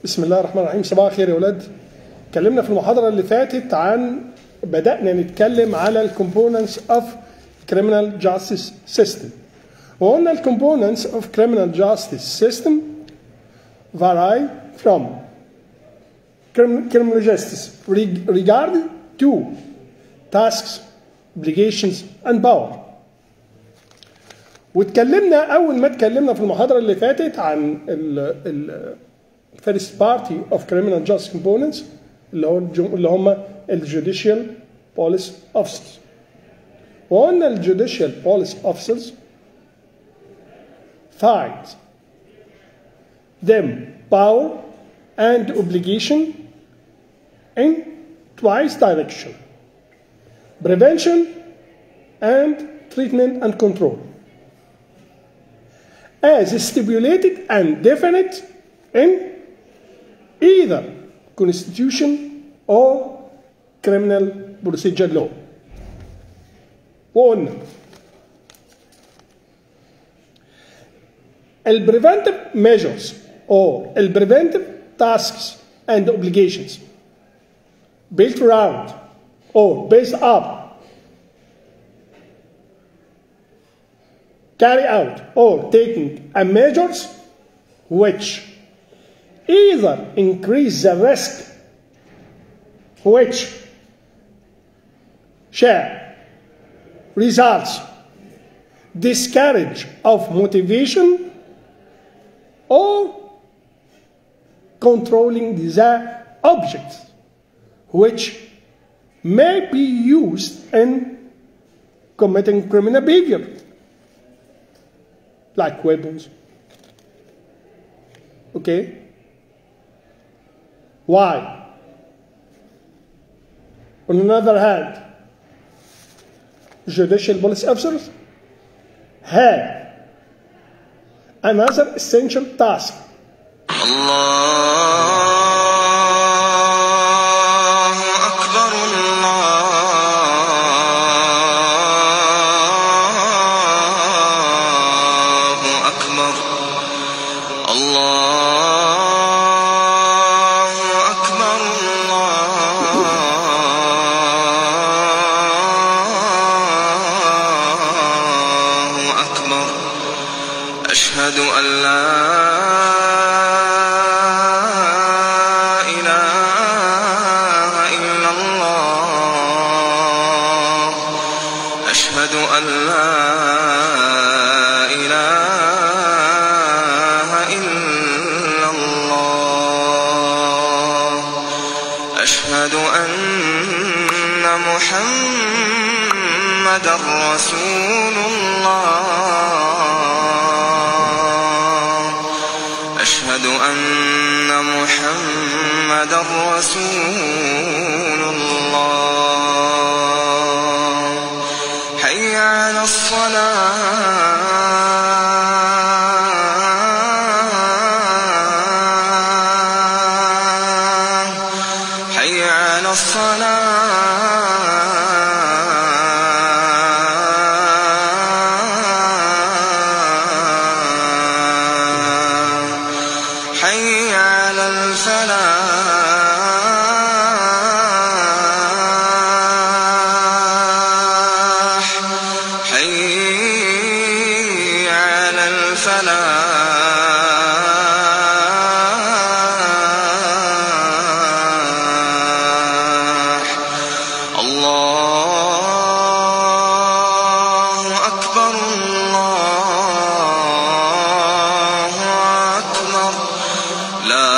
بسم الله الرحمن الرحيم صباح الخير يا ولاد اتكلمنا في المحاضرة اللي فاتت عن بدأنا نتكلم على الكومبوننتس اوف criminal justice system وقلنا الكومبوننتس اوف criminal justice system vary from crim- criminal justice reg- regard to tasks obligations and power واتكلمنا اول ما اتكلمنا في المحاضره اللي فاتت عن ال ال first party of criminal justice components اللي هو الجم- اللي هم الجوديشال police officers وقلنا الجوديشال police officers find them power and obligation in twice direction prevention and treatment and control as stipulated and definite in either constitution or criminal procedure law وقلنا ال preventive measures or ال preventive tasks and obligations built around or based up carry out or taking a measures which either increase the risk which share results discourage of motivation or controlling the objects which may be used in committing criminal behavior like weapons okay why on another hand judicial police officers have another essential task الله أكبر الله أكبر الله أكبر الله أكبر أشهد أن لا إله إلا الله أشهد أن لا إله إلا الله أشهد أن محمد رسول الله أشهد أن محمد رسول الله حي على الصلاة حي على الصلاة حي على الفلاح حي على الفلاح الله أكبر الله أكبر لا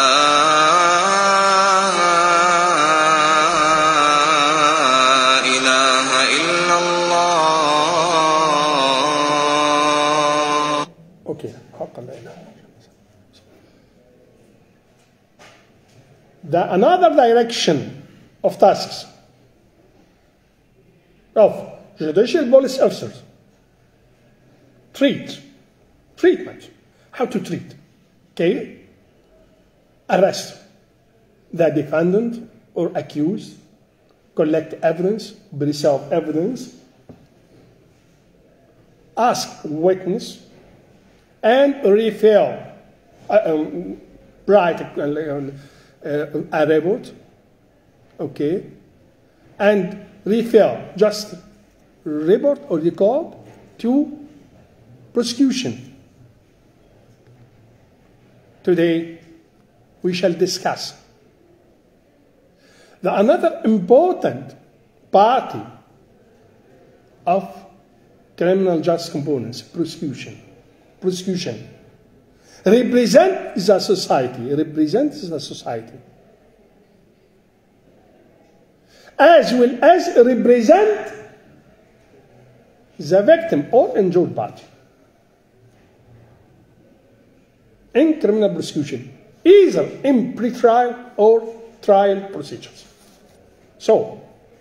إله إلا الله اوكي حقا لا اله الا الله The another direction of tasks of judicial police officers treat treatment how to treat okay arrest the defendant or accused collect evidence preserve evidence ask witness and refer uh, um, write a, uh, a report, okay, and refer just report or record to prosecution. Today, we shall discuss the another important party of criminal justice components, prosecution. Prosecution represent the society, represents the society. As well as represent the victim or injured party. In criminal prosecution, either in pre-trial or trial procedures. So,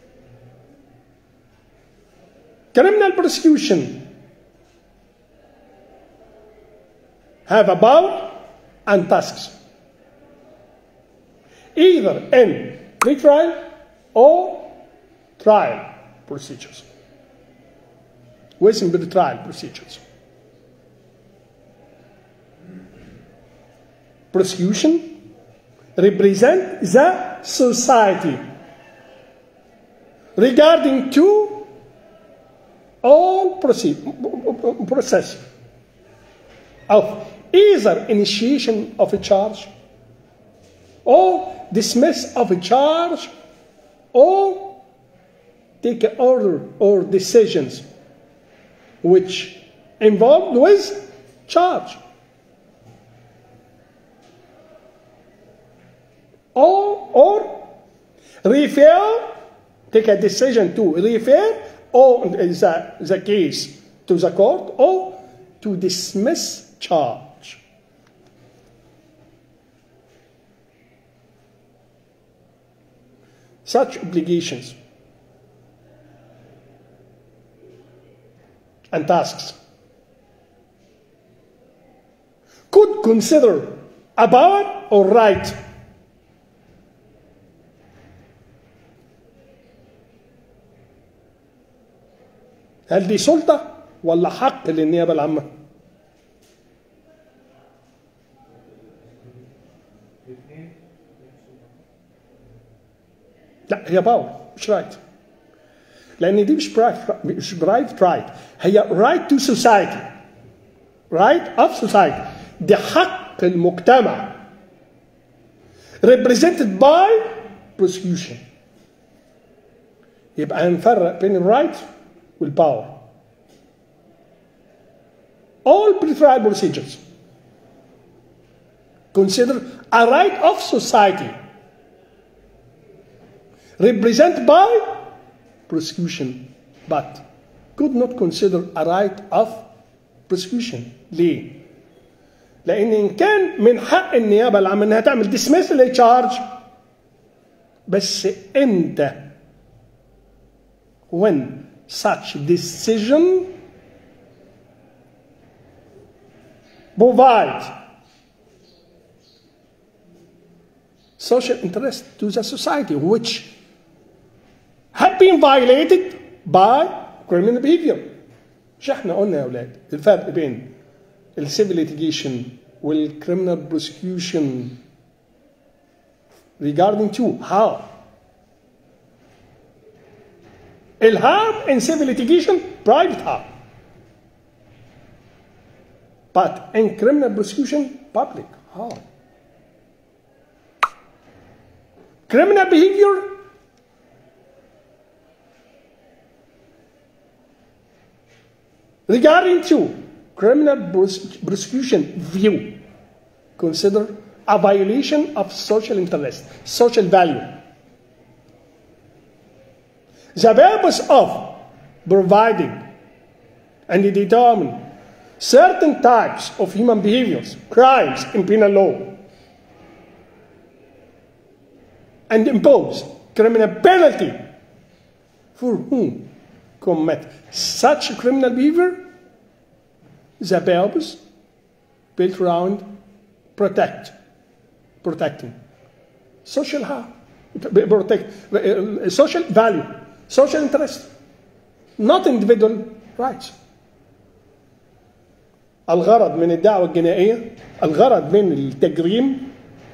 criminal prosecution have a power and tasks, either in pre-trial or trial procedures. Within the trial procedures. Prosecution represent the society regarding to all proceed, process of either initiation of a charge or dismiss of a charge or take an order or decisions which involved with charge or or refer take a decision to refer or the, the case to the court or to dismiss charge. Such obligations and tasks could consider a power or right هل دي سلطة ولا حق للنيابة العامة؟ لا هي باور مش رايت لان دي مش برايت مش برايت رايت هي رايت تو سوسايتي رايت اوف سوسايتي دي حق المجتمع represented by prosecution يبقى هنفرق بين الرايت والباور all pretrial procedures consider a right of society represented by prosecution but could not consider a right of prosecution ليه؟ لأن إن كان من حق النيابة العامة إنها تعمل dismiss للتشارج بس إمتى؟ when such decision provide social interest to the society which have been violated by criminal behavior مش احنا قلنا يا اولاد الفرق بين السيفل ليتيجيشن والكريمنال بروسكيوشن regarding to how الharm in civil litigation private harm but in criminal prosecution public harm criminal behavior regarding to criminal pros- prosecution view consider a violation of social interest social value the purpose of providing and determine certain types of human behaviors crimes in penal law and impose criminal penalty for whom commit such criminal behavior, the purpose built around protect, protecting social harm, protect uh, social value, social interest, not individual rights. الغرض من الدعوة الجنائية الغرض من التجريم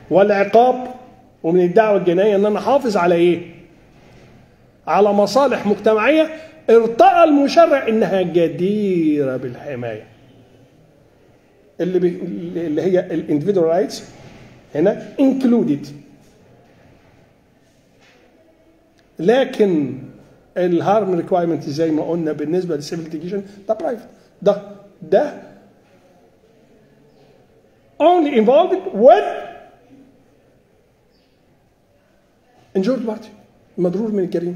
والعقاب ومن الدعوة الجنائية ان انا احافظ على ايه على مصالح مجتمعية ارتأى المشرع انها جديرة بالحماية اللي, بي اللي هي الاندفيدوال رايتس هنا included لكن الهارم ريكوايرمنت زي ما قلنا بالنسبه للسيفل ليتيجيشن ده برايفت ده ده only involved with injured party مضرور من الجريمه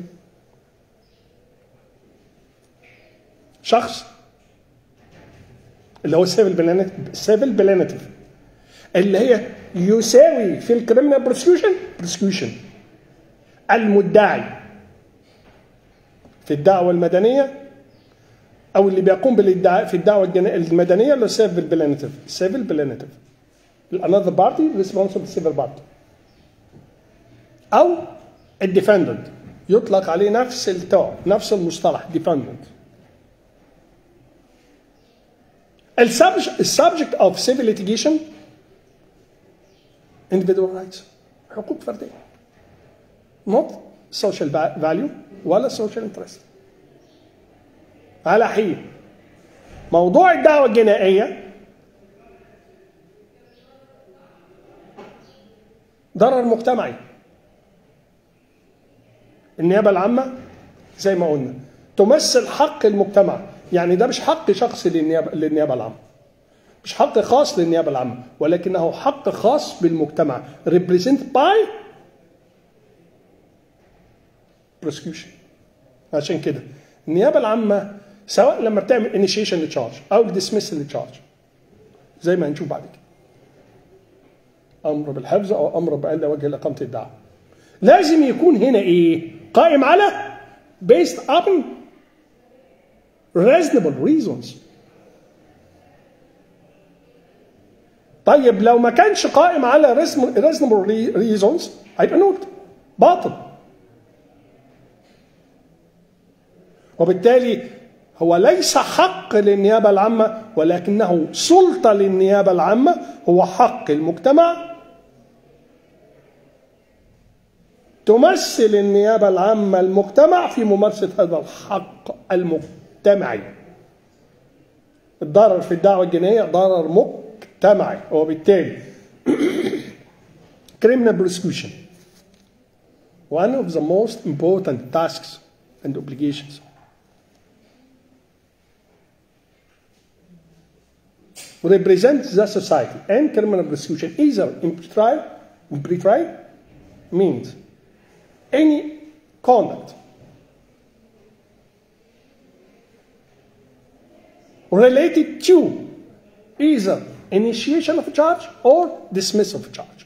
شخص اللي هو السيفل بلانيتيف السيفل بلانيتيف اللي هي يساوي في الكريمنال بروسكيوشن بروسكيوشن المدعي في الدعوة المدنية أو اللي بيقوم بالادعاء في الدعوة الجنا- المدنية اللي هو سيفل بلانيتيف سيفل بلانيتيف another party responsible civil party أو الديفندنت يطلق عليه نفس التوع نفس المصطلح ديفندنت السبجكت اوف civil litigation individual rights حقوق فردية not social va- value ولا social interest على حين موضوع الدعوة الجنائية ضرر مجتمعي النيابة العامة زي ما قلنا تمثل حق المجتمع يعني ده مش حق شخصي للنيابة, للنيابة العامة مش حق خاص للنيابة العامة ولكنه حق خاص بالمجتمع represented by prosecution عشان كده النيابة العامة سواء لما بتعمل initiation للتشارج أو dismissal للتشارج زي ما هنشوف بعد كده أمر بالحفظ أو أمر بألا وجه لإقامة الدعوة لازم يكون هنا إيه قائم على based upon reasonable reasons طيب لو ما كانش قائم على reasonable reasons هيبقى نوت باطل وبالتالي هو ليس حق للنيابة العامة ولكنه سلطة للنيابة العامة هو حق المجتمع تمثل النيابة العامة المجتمع في ممارسة هذا الحق المجتمعي الضرر في الدعوة الجنائية ضرر مجتمعي وبالتالي criminal prosecution one of the most important tasks and obligations represent the society and criminal prosecution either in pretrial, in pretrial means any conduct related to either initiation of a charge or dismissal of a charge.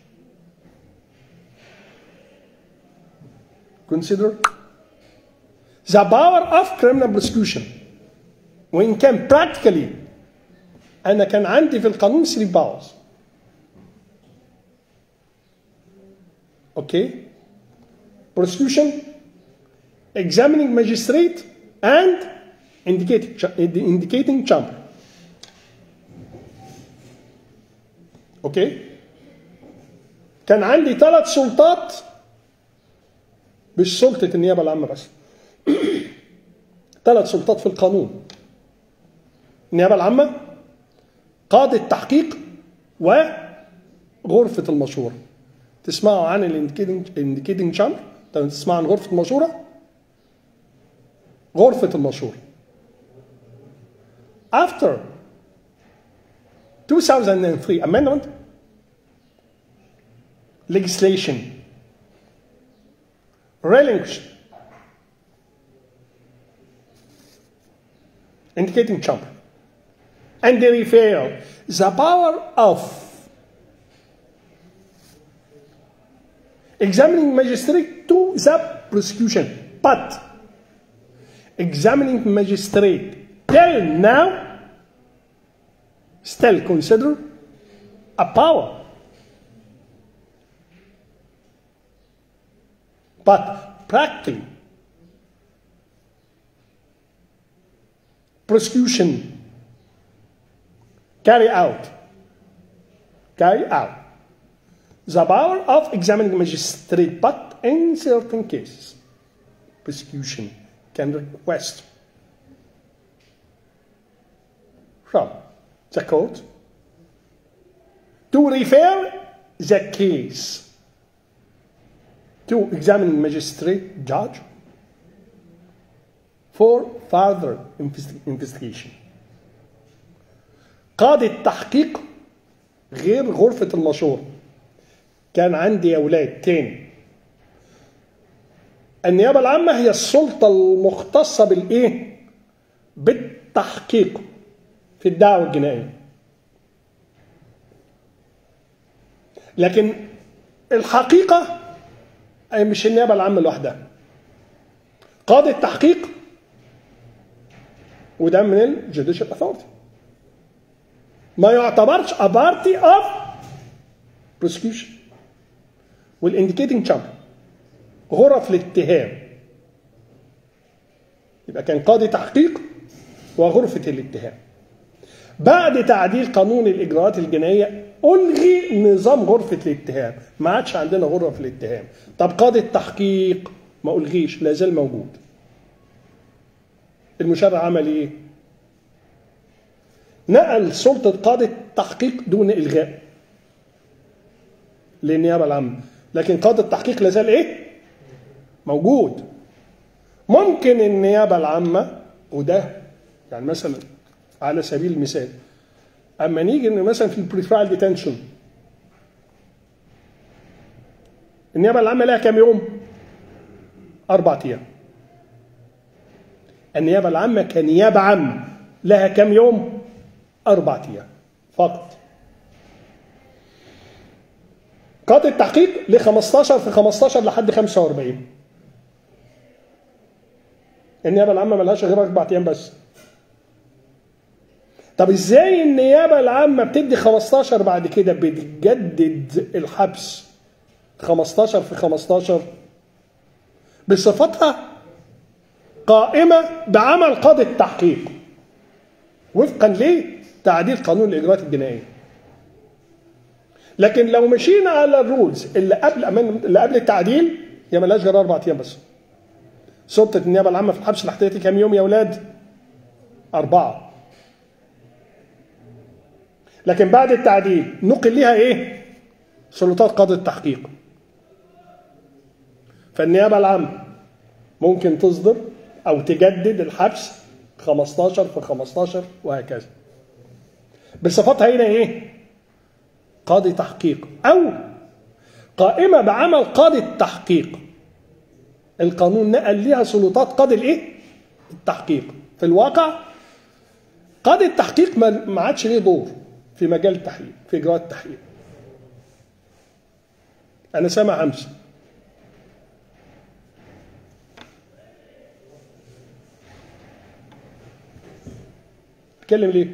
Consider the power of criminal prosecution وإن كان practically أنا كان عندي في القانون 3 powers. Okay? prosecution, examining magistrate, and indicating, indicating chamber. اوكي كان عندي ثلاث سلطات مش سلطة النيابة العامة بس ثلاث سلطات في القانون النيابة العامة قاضي التحقيق وغرفة المشورة تسمعوا عن الانديكيتنج شامبر تسمعوا عن غرفة المشورة غرفة المشورة after 2003 amendment legislation relinquished indicating chamber and they refer the power of examining magistrate to the prosecution but examining magistrate till now still consider a power. But practically, prosecution carry out, carry out the power of examining magistrate, but in certain cases, prosecution can request from the court to refer the case to examining magistrate judge for further investi- investigation. قاضي التحقيق غير غرفة المشورة كان عندي يا ولاد تاني النيابة العامة هي السلطة المختصة بالإيه؟ بالتحقيق في الدعوة الجنائية لكن الحقيقة أي مش النيابة العامة لوحدها قاضي التحقيق وده من الجوديشال اثورتي ما يعتبرش a party of prosecution والانديكيتنج chamber غرف الاتهام يبقى كان قاضي تحقيق وغرفة الاتهام بعد تعديل قانون الإجراءات الجنائية ألغي نظام غرفة الاتهام ما عادش عندنا غرف الاتهام طب قاضي التحقيق ما ألغيش لا زال موجود المشرع عمل إيه نقل سلطة قاضي التحقيق دون إلغاء للنيابة العامة لكن قاضي التحقيق لا زال إيه موجود ممكن النيابة العامة وده يعني مثلا على سبيل المثال اما نيجي إن مثلا في البريفرال ديتنشن النيابه العامه لها كام يوم؟ اربع ايام النيابه العامه كنيابه عامه لها كام يوم؟ اربع ايام فقط قاضي التحقيق ل 15 في 15 لحد 45 النيابه العامه ملهاش غير اربع ايام بس طب ازاي النيابه العامه بتدي 15 بعد كده بتجدد الحبس 15 في 15 بصفتها قائمه بعمل قاضي التحقيق وفقا لتعديل قانون الاجراءات الجنائيه لكن لو مشينا على الرولز اللي قبل اللي قبل التعديل هي ملهاش غير اربع ايام بس سلطه النيابه العامه في الحبس الاحتياطي كام يوم يا اولاد؟ اربعه لكن بعد التعديل نقل لها ايه؟ سلطات قاضي التحقيق. فالنيابه العامه ممكن تصدر او تجدد الحبس 15 في 15 وهكذا. بصفتها هنا ايه؟ قاضي تحقيق او قائمه بعمل قاضي التحقيق. القانون نقل لها سلطات قاضي الايه؟ التحقيق. في الواقع قاضي التحقيق ما عادش ليه دور في مجال التحقيق في اجراءات التحقيق انا سامع همسه اتكلم ليه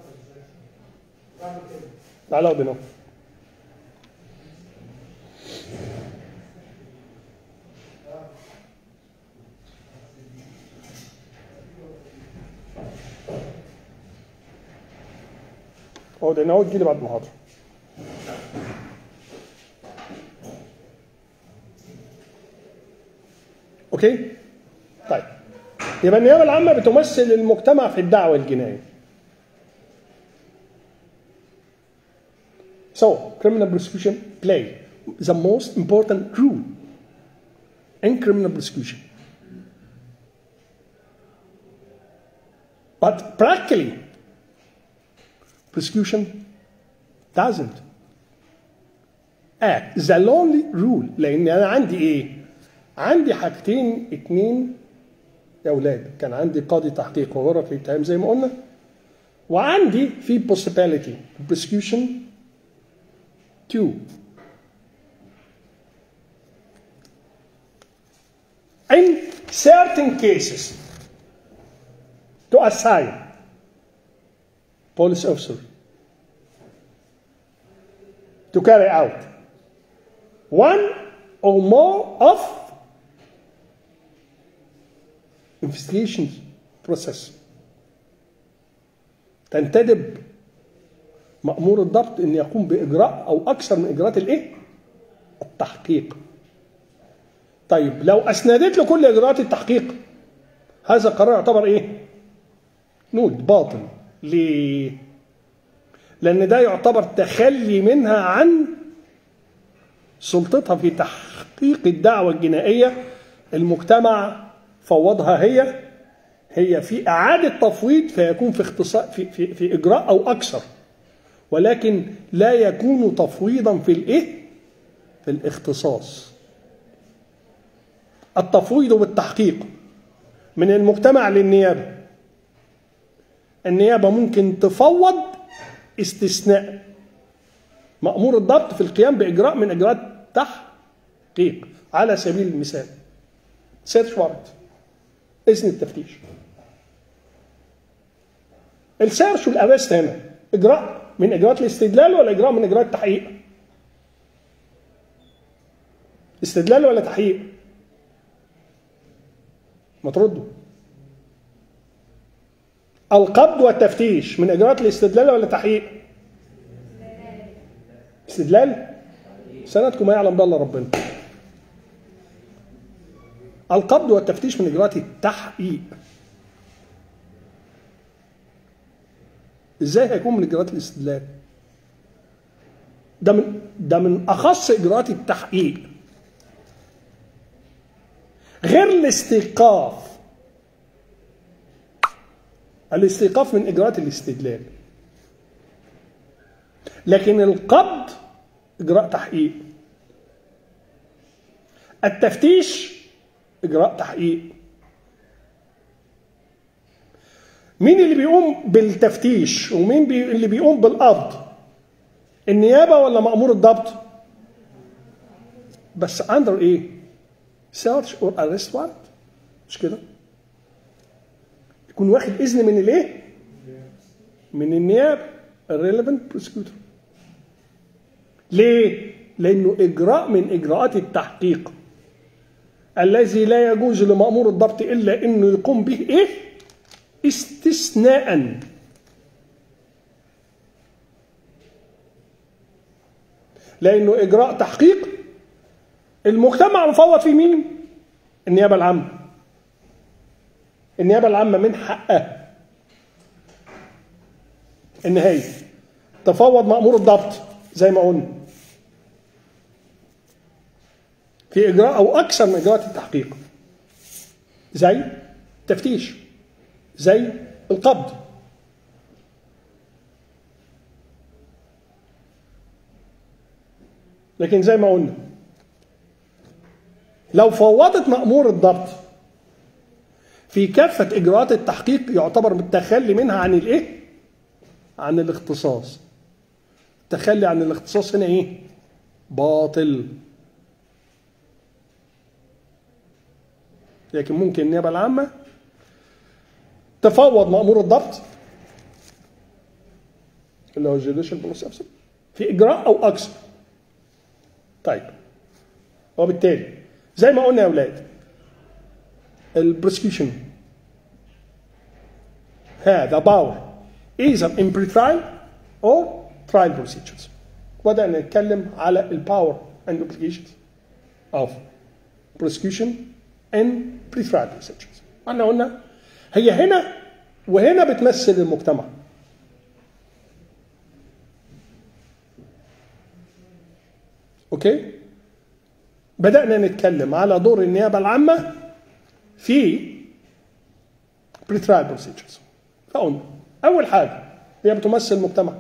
تعالى بينهم اقعد هنا اهو تجيلي بعد المحاضرة اوكي طيب يبقى النيابة العامة بتمثل المجتمع في الدعوة الجنائية So, criminal prosecution play the most important role in criminal prosecution. But practically, prosecution doesn't act the only rule لان انا عندي ايه عندي حاجتين اتنين يا اولاد كان عندي قاضي تحقيق وغرف الاتهام زي ما قلنا وعندي في possibility prosecution two in certain cases to assign police officer to carry out one or more of investigation process تنتدب مأمور الضبط أن يقوم بإجراء أو أكثر من إجراءات الإيه؟ التحقيق طيب لو اسندت له كل اجراءات التحقيق هذا القرار يعتبر ايه نود باطل ليه لان ده يعتبر تخلي منها عن سلطتها في تحقيق الدعوة الجنائية المجتمع فوضها هي هي في إعادة تفويض فيكون في اختصاص في, في, في إجراء أو أكثر ولكن لا يكون تفويضا في الإيه؟ في الاختصاص التفويض بالتحقيق من المجتمع للنيابة النيابة ممكن تفوض استثناء مأمور الضبط في القيام بإجراء من إجراءات تحقيق على سبيل المثال سيرش وارنت إذن التفتيش السيرش والأرست هنا إجراء من إجراءات الاستدلال ولا إجراء من إجراءات التحقيق؟ استدلال ولا تحقيق؟ ما تردوا القبض والتفتيش من إجراءات الاستدلال ولا تحقيق؟ استدلال سندكم ما يعلم ده الا ربنا القبض والتفتيش من اجراءات التحقيق ازاي هيكون من اجراءات الاستدلال ده من ده من اخص اجراءات التحقيق غير الاستيقاف الاستيقاف من اجراءات الاستدلال لكن القبض اجراء تحقيق التفتيش اجراء تحقيق مين اللي بيقوم بالتفتيش ومين بي اللي بيقوم بالقبض النيابه ولا مامور الضبط بس اندر ايه سيرش اور ارست وارنت مش كده يكون واخد اذن من الايه من النيابه الريليفنت بروسكيوتور ليه؟ لأنه إجراء من إجراءات التحقيق الذي لا يجوز لمأمور الضبط إلا أنه يقوم به إيه؟ استثناء لأنه إجراء تحقيق المجتمع مفوض في مين؟ النيابة العامة النيابة العامة من حقها إن هي تفوض مأمور الضبط زي ما قلنا في إجراء أو أكثر من إجراءات التحقيق زي تفتيش زي القبض لكن زي ما قلنا لو فوضت مأمور الضبط في كافة إجراءات التحقيق يعتبر بالتخلي منها عن الإيه؟ عن الاختصاص التخلي عن الاختصاص هنا إيه؟ باطل لكن ممكن النيابة العامة تفوض مأمور الضبط اللي هو الجوديشال بروسيس في إجراء أو أكثر طيب وبالتالي زي ما قلنا يا أولاد البروسكيوشن هذا باور either in pre-trial or trial procedures بدأنا نتكلم على الباور and obligations of prosecution in pre-trial procedures احنا قلنا هي هنا وهنا بتمثل المجتمع اوكي بدأنا نتكلم على دور النيابة العامة في pre-trial procedures فقلنا أول حاجة هي بتمثل المجتمع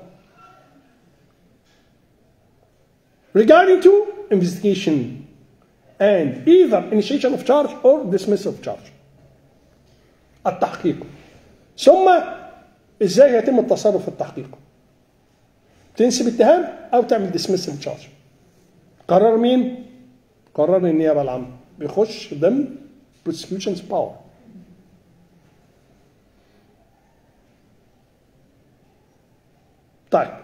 regarding to investigation and either initiation of charge or dismissal of charge التحقيق ثم ازاي يتم التصرف في التحقيق تنسب اتهام او تعمل dismissal of charge قرار مين قرار النيابه العامه بيخش ضمن prosecution's power طيب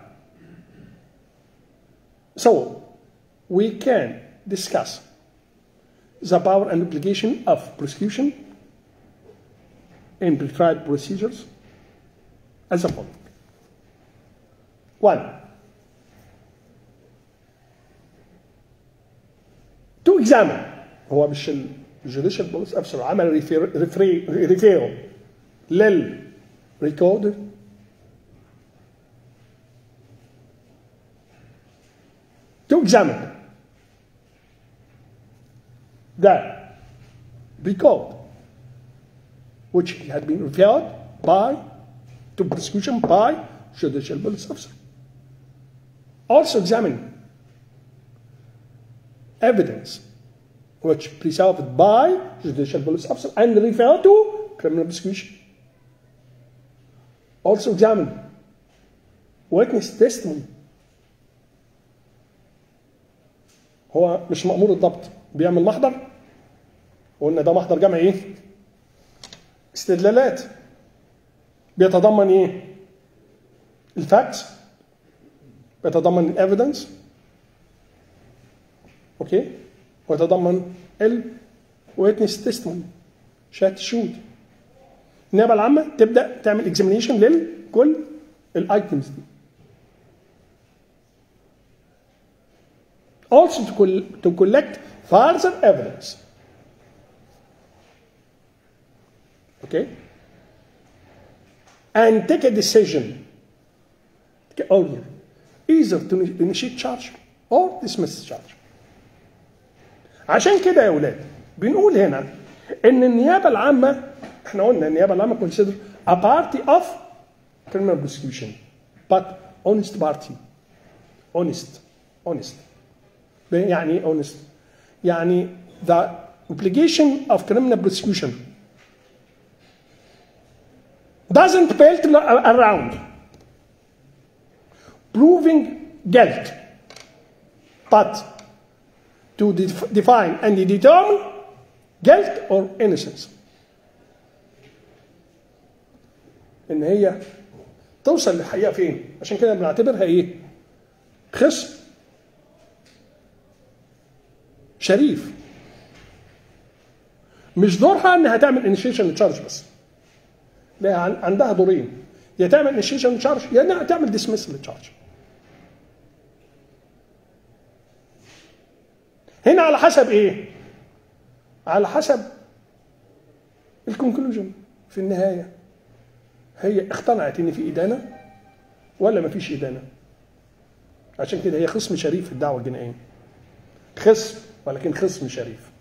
so we can discuss the power and obligation of prosecution in pretrial procedures as a following. One, to examine هو مش الجوديشال بوليس افسر عمل ريفيرو للريكوردر to examine the record which had been referred by to prosecution by judicial police officer. Also examine evidence which preserved by judicial police officer and referred to criminal prosecution. Also examine witness testimony هو مش مأمور الضبط بيعمل محضر وقلنا ده محضر جمع ايه؟ استدلالات بيتضمن ايه؟ الفاكتس بيتضمن الايفيدنس اوكي ويتضمن ال ويتنس تيستموني شهاده الشهود النيابه العامه تبدا تعمل اكزامينيشن لكل الايتمز دي also to, col- to collect further evidence. Okay? And take a decision, take an order, either to initiate charge or dismiss charge. عشان كده يا ولاد بنقول هنا ان النيابه العامه احنا قلنا النيابه العامه consider a party of criminal prosecution but honest party honest honest يعني ايه honest يعني the obligation of criminal prosecution doesn't belt around proving guilt but to def- define and determine guilt or innocence ان هي توصل للحقيقه فين عشان كده بنعتبرها ايه خصم شريف مش دورها انها تعمل انيشيشن تشارج بس لا عن- عندها دورين يا تعمل انيشيشن تشارج يا انها تعمل ديسمسل تشارج هنا على حسب ايه على حسب الكونكلوجن في النهايه هي اقتنعت ان في ادانه ولا ما فيش ادانه عشان كده هي خصم شريف في الدعوه الجنائيه خصم ولكن خصم شريف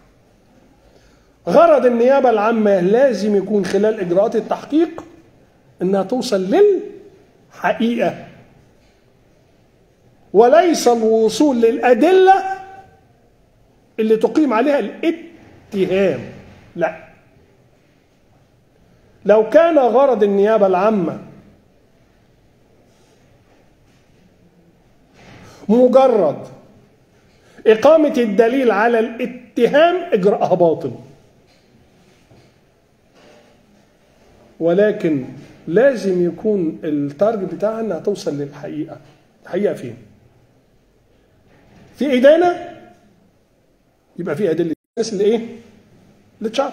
غرض النيابة العامة لازم يكون خلال إجراءات التحقيق إنها توصل للحقيقة وليس الوصول للأدلة اللي تقيم عليها الاتهام لا لو كان غرض النيابة العامة مجرد إقامة الدليل على الاتهام إجراءها باطل ولكن لازم يكون التارجت بتاعها انها توصل للحقيقه الحقيقه فين في ادانه يبقى في ادله الناس اللي ايه للتشارج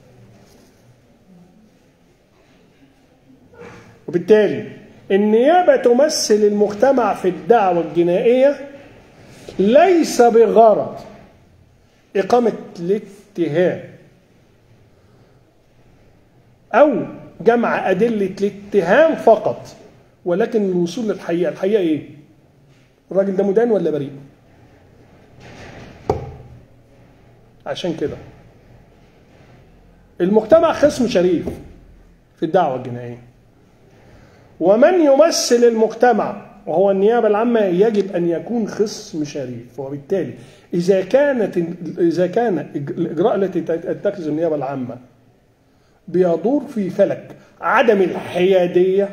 وبالتالي النيابه تمثل المجتمع في الدعوه الجنائيه ليس بغرض اقامه الاتهام او جمع ادله الاتهام فقط ولكن الوصول للحقيقه الحقيقه ايه الراجل ده مدان ولا بريء عشان كده المجتمع خصم شريف في الدعوه الجنائيه ومن يمثل المجتمع وهو النيابة العامة يجب أن يكون خصم شريف وبالتالي إذا كانت إذا كان الإجراء التي تتخذ النيابة العامة بيدور في فلك عدم الحيادية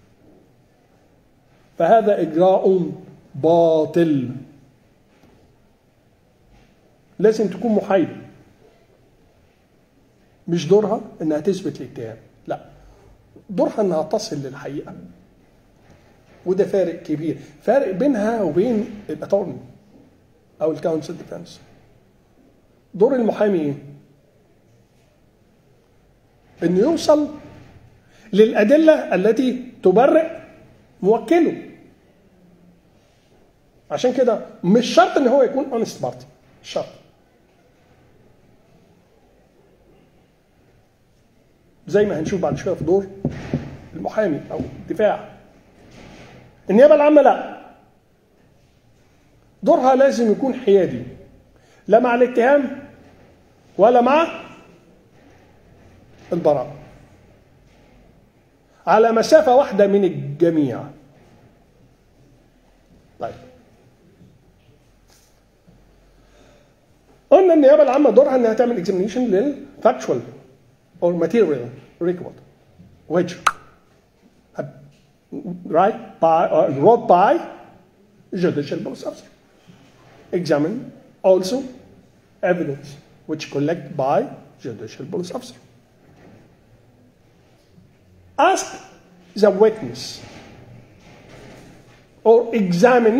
فهذا إجراء باطل لازم تكون محايدة مش دورها انها تثبت الاتهام لا دورها انها تصل للحقيقه وده فارق كبير فارق بينها وبين الاتورني او الكونسل ديفense دور المحامي ايه انه يوصل للادله التي تبرئ موكله عشان كده مش شرط ان هو يكون اونست بارتي شرط زي ما هنشوف بعد شويه في دور المحامي او الدفاع النيابه العامه لا دورها لازم يكون حيادي لا مع الاتهام ولا مع البراءه على مسافه واحده من الجميع طيب قلنا النيابه العامه دورها انها تعمل اكزامينيشن للفاكتشوال or material record which have- right by or wrote by judicial police officer examine also evidence which collect by judicial police officer ask the witness or examine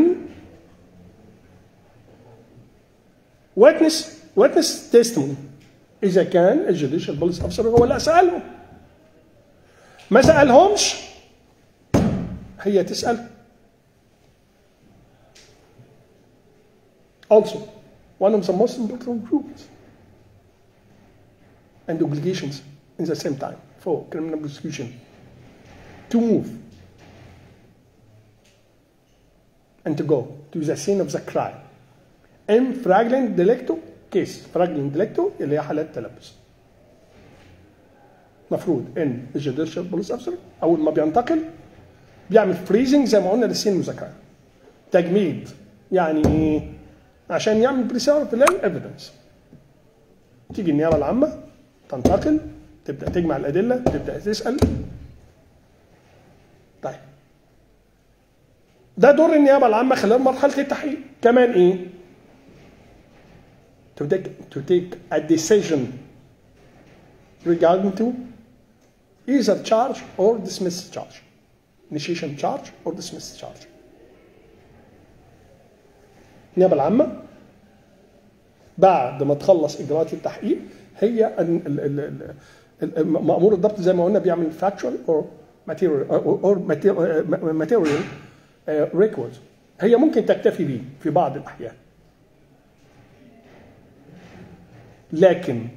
witness witness testimony اذا كان الجوديشال بوليس افسر هو اللي سالهم ما سالهمش هي تسال also one of the most important rules and obligations in the same time for criminal prosecution to move and to go to the scene of the crime in fraudulent delicto case fraudulent delicto اللي هي حالات تلبس مفروض ان الجوديشال بوليس افسر اول ما بينتقل بيعمل فريزنج زي ما قلنا للسين المذاكره تجميد يعني ايه عشان يعمل بريسيرف للايفيدنس تيجي النيابه العامه تنتقل تبدا تجمع الادله تبدا تسال طيب ده دور النيابه العامه خلال مرحله التحقيق كمان ايه to take to take a decision regarding to either charge or dismiss charge initiation charge or dismiss charge النيابه العامه بعد ما تخلص اجراءات التحقيق هي ال- ال- ال- ال- ال- مأمور الضبط زي ما قلنا بيعمل factual or material or material, material uh, record هي ممكن تكتفي بيه في بعض الأحيان لكن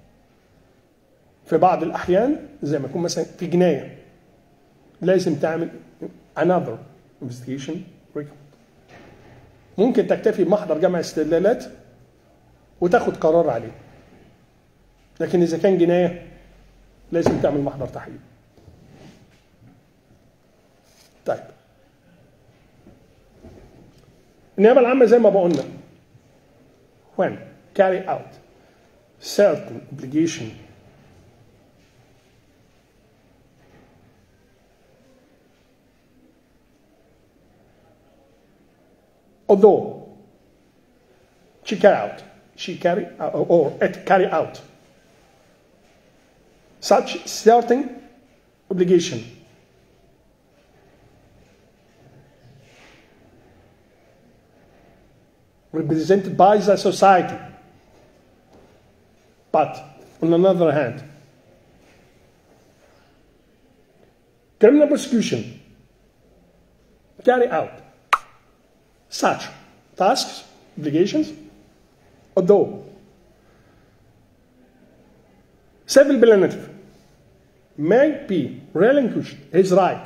في بعض الأحيان زي ما يكون مثلا في جناية لازم تعمل another investigation record ممكن تكتفي بمحضر جمع استدلالات وتاخد قرار عليه لكن اذا كان جنايه لازم تعمل محضر تحقيق طيب النيابه العامه زي ما بقولنا when carry out certain obligation although she carry out she carry uh, or it carry out such certain obligation represented by the society but on another hand criminal prosecution carry out such tasks obligations although civil plaintiff may be relinquished his right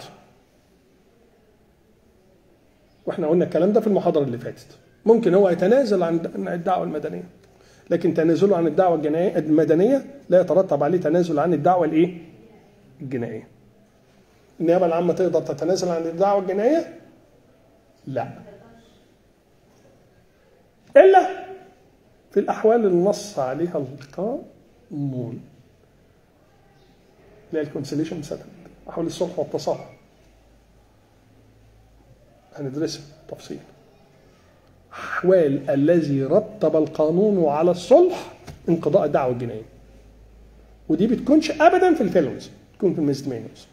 واحنا قلنا الكلام ده في المحاضرة اللي فاتت ممكن هو يتنازل عن الدعوة المدنية لكن تنازله عن الدعوة الجنائية المدنية لا يترتب عليه تنازل عن الدعوة الايه؟ الجنائية. النيابة العامة تقدر تتنازل عن الدعوة الجنائية؟ لا. إلا في الأحوال اللي نص عليها القانون. اللي هي الكونسيليشن سيتلمنت، أحوال الصلح والتصالح. هندرسها تفصيل. أحوال الذي رتب القانون على الصلح انقضاء الدعوة الجنائية ودي بتكونش أبدا في الفيلمز تكون في الميزدمينوز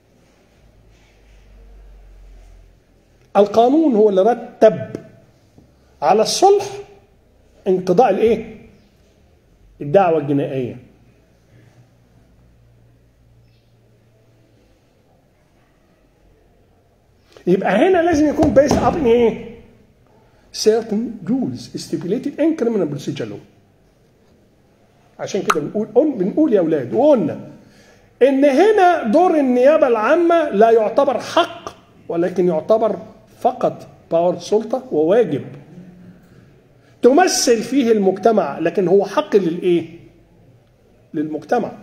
القانون هو اللي رتب على الصلح انقضاء الايه الدعوة الجنائية يبقى هنا لازم يكون بيست اب ان ايه certain rules stipulated in criminal procedure law عشان كده بنقول قل- بنقول يا اولاد وقلنا ان هنا دور النيابه العامه لا يعتبر حق ولكن يعتبر فقط باور سلطه وواجب تمثل فيه المجتمع لكن هو حق للايه للمجتمع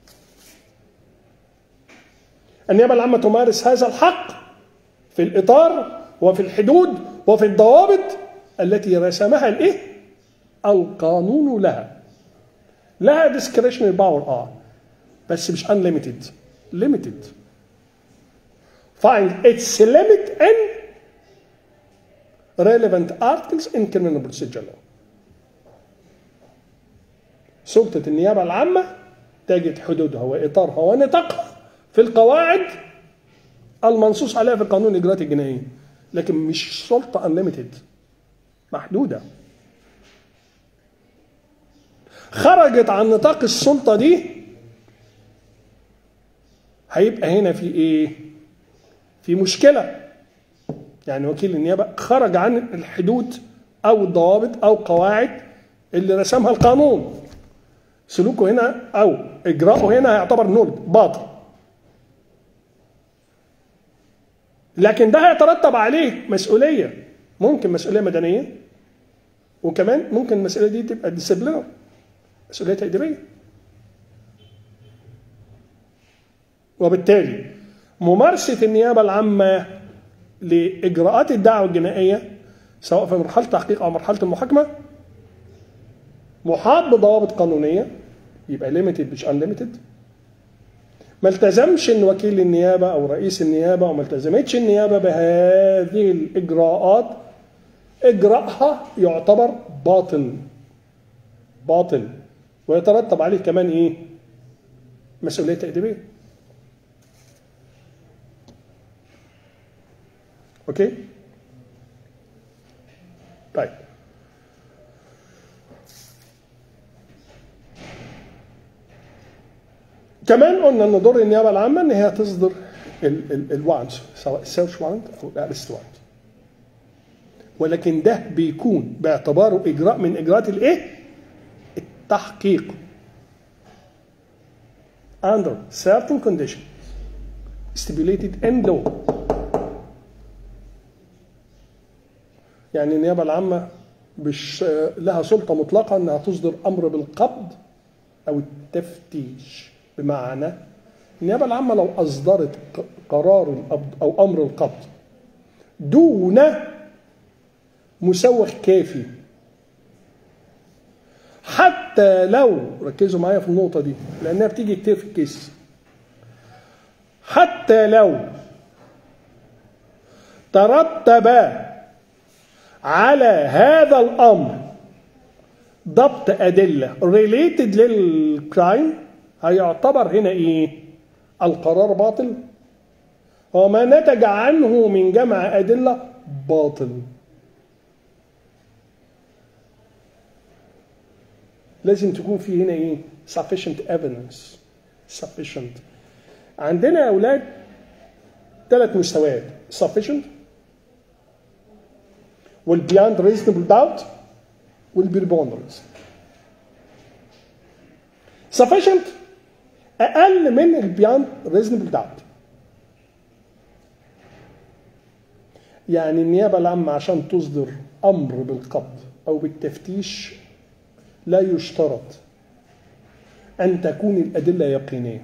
النيابه العامه تمارس هذا الحق في الاطار وفي الحدود وفي الضوابط التي رسمها الايه القانون لها لها discretionary باور اه بس مش unlimited limited find its limit in relevant articles in criminal procedure law سلطة النيابة العامة تجد حدودها وإطارها ونطاقها في القواعد المنصوص عليها في قانون الإجراءات الجنائية لكن مش سلطة unlimited محدودة خرجت عن نطاق السلطة دي هيبقى هنا في ايه في مشكلة يعني وكيل النيابة خرج عن الحدود او الضوابط او قواعد اللي رسمها القانون سلوكه هنا او اجراءه هنا هيعتبر نول باطل لكن ده هيترتب عليه مسؤولية ممكن مسؤولية مدنية وكمان ممكن المسؤولية دي تبقى ديسيبلينر مسؤولية تأديبية وبالتالي ممارسة النيابة العامة لإجراءات الدعوة الجنائية سواء في مرحلة التحقيق أو مرحلة المحاكمة محاط بضوابط قانونية يبقى ليميتد مش انليميتد ما التزمش ان وكيل النيابه او رئيس النيابه او ما التزمتش النيابه بهذه الاجراءات اجراءها يعتبر باطل باطل ويترتب عليه كمان ايه مسؤوليه تاديبيه اوكي طيب كمان قلنا ان دور النيابه العامه ان هي تصدر الوانت سواء السيرش وانت او الارست وانت ولكن ده بيكون باعتباره اجراء من اجراءات الايه؟ التحقيق under certain conditions stipulated in law يعني النيابه العامه مش لها سلطه مطلقه انها تصدر امر بالقبض او التفتيش بمعنى النيابه العامه لو اصدرت قرار القبض او امر القبض دون مسوغ كافي حتى لو ركزوا معايا في النقطه دي لانها بتيجي كتير في الكيس حتى لو ترتب على هذا الامر ضبط ادله ريليتد للكرايم هيعتبر هنا ايه القرار باطل وما نتج عنه من جمع ادله باطل لازم تكون في هنا ايه sufficient evidence sufficient عندنا يا اولاد ثلاث مستويات sufficient والبياند reasonable doubt والبريبوندرنس sufficient اقل من البياند reasonable doubt يعني النيابه العامه عشان تصدر امر بالقبض او بالتفتيش لا يشترط ان تكون الادله يقينيه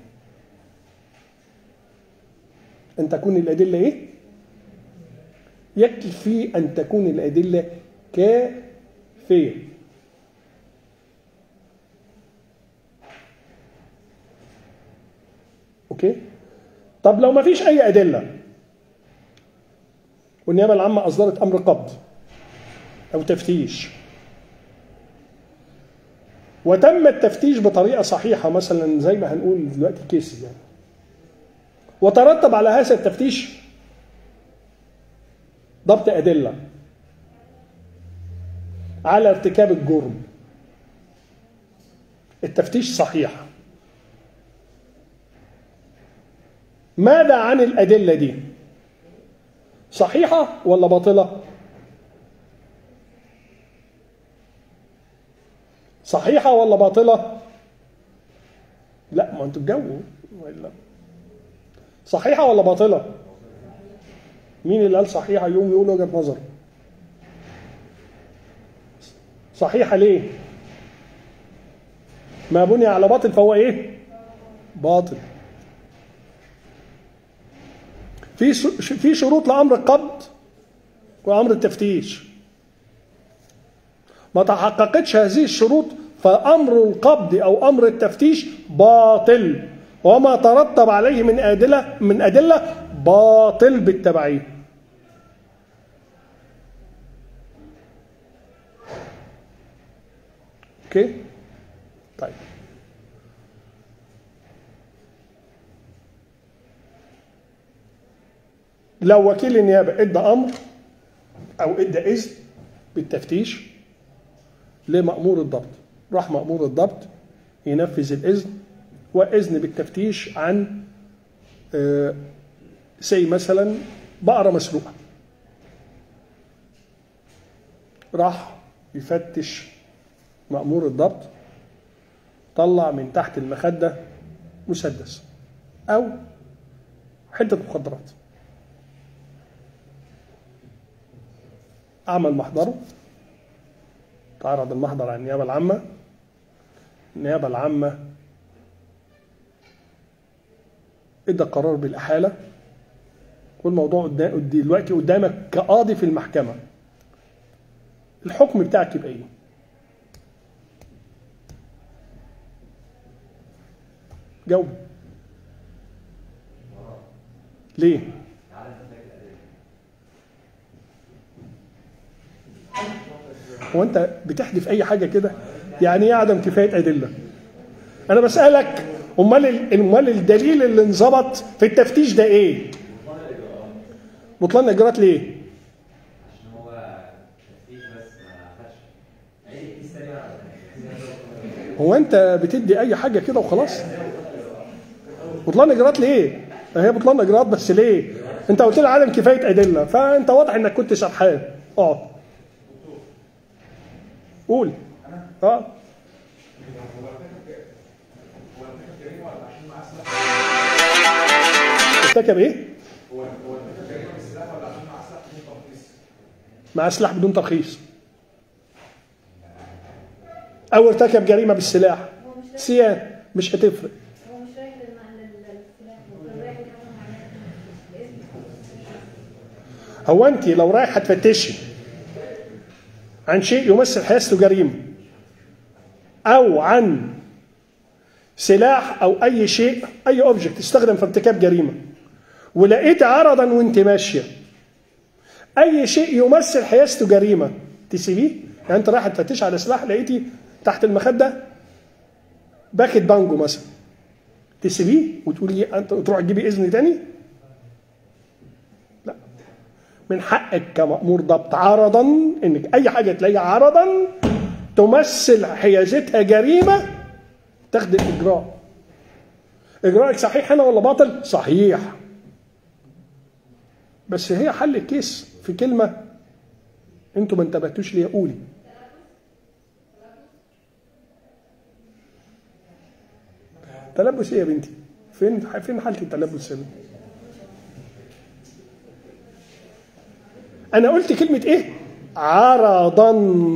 ان تكون الادله ايه يكفي ان تكون الادله كافيه اوكي طب لو ما فيش اي ادله والنيابه العامه اصدرت امر قبض او تفتيش وتم التفتيش بطريقه صحيحه مثلا زي ما هنقول دلوقتي كيسز يعني وترتب على هذا التفتيش ضبط ادله على ارتكاب الجرم التفتيش صحيح ماذا عن الادله دي صحيحه ولا باطله صحيحة ولا باطلة؟ لا ما انتوا تجاوبوا ولا صحيحة ولا باطلة؟ مين اللي قال صحيحة يوم يقول وجهة نظر؟ صحيحة ليه؟ ما بني على باطل فهو ايه؟ باطل. في ش- في شروط لامر القبض وامر التفتيش. ما تحققتش هذه الشروط فامر القبض او امر التفتيش باطل وما ترتب عليه من ادله من ادله باطل بالتبعيه. اوكي؟ طيب لو وكيل النيابه ادى امر او ادى اذن بالتفتيش لمأمور الضبط راح مأمور الضبط ينفذ الإذن وإذن بالتفتيش عن آه، سي مثلا بقرة مسروقة راح يفتش مأمور الضبط طلع من تحت المخدة مسدس أو حتة مخدرات عمل محضره تعرض المحضر على النيابة العامة النيابة العامة ادى قرار بالإحالة والموضوع قدام دلوقتي قدامك كقاضي في المحكمة الحكم بتاعك يبقى ايه؟ جاوب ليه؟ هو انت بتحدف اي حاجه كده يعني ايه عدم كفايه ادله انا بسالك امال ال- امال الدليل اللي انظبط في التفتيش ده ايه بطلان الاجراءات ليه عشان هو تفتيش بس ما خدش اي كيس تاني ولا هو انت بتدي اي حاجه كده وخلاص بطلان اجراءات ليه هي بطلان اجراءات بس ليه انت قلت لي عدم كفايه ادله فانت واضح انك كنت سرحان اقعد قول اه ارتكب ايه؟ مع سلاح بدون ترخيص او ارتكب جريمه بالسلاح هو مش رايح سيان مش هتفرق هو مش رايح للمعنى السلاح هو كان رايح يتعامل مع الاسم هو انت لو رايح هتفتشي عن شيء يمثل حيازته جريمه او عن سلاح او اي شيء اي اوبجكت استخدم في ارتكاب جريمه ولقيت عرضا وانت ماشيه اي شيء يمثل حيازته جريمه تسيبيه يعني انت رايح تفتش على سلاح لقيتي تحت المخده باكت بانجو مثلا تسيبيه وتقولي انت تروح تجيبي اذن تاني لا من حقك كمأمور ضبط عرضا انك اي حاجه تلاقيها عرضا تمثل حيازتها جريمه تاخد الاجراء اجراءك صحيح هنا ولا باطل صحيح بس هي حل الكيس في كلمه انتوا ما انتبهتوش ليها قولي تلبس ايه يا بنتي فين فين حاله التلبس هنا انا قلت كلمه ايه عرضا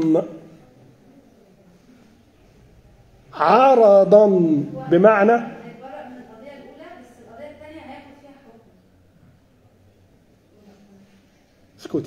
عرضا بمعنى هيتبرأ من القضية الأولى بس القضية الثانية هياخد فيها حكم اسكتي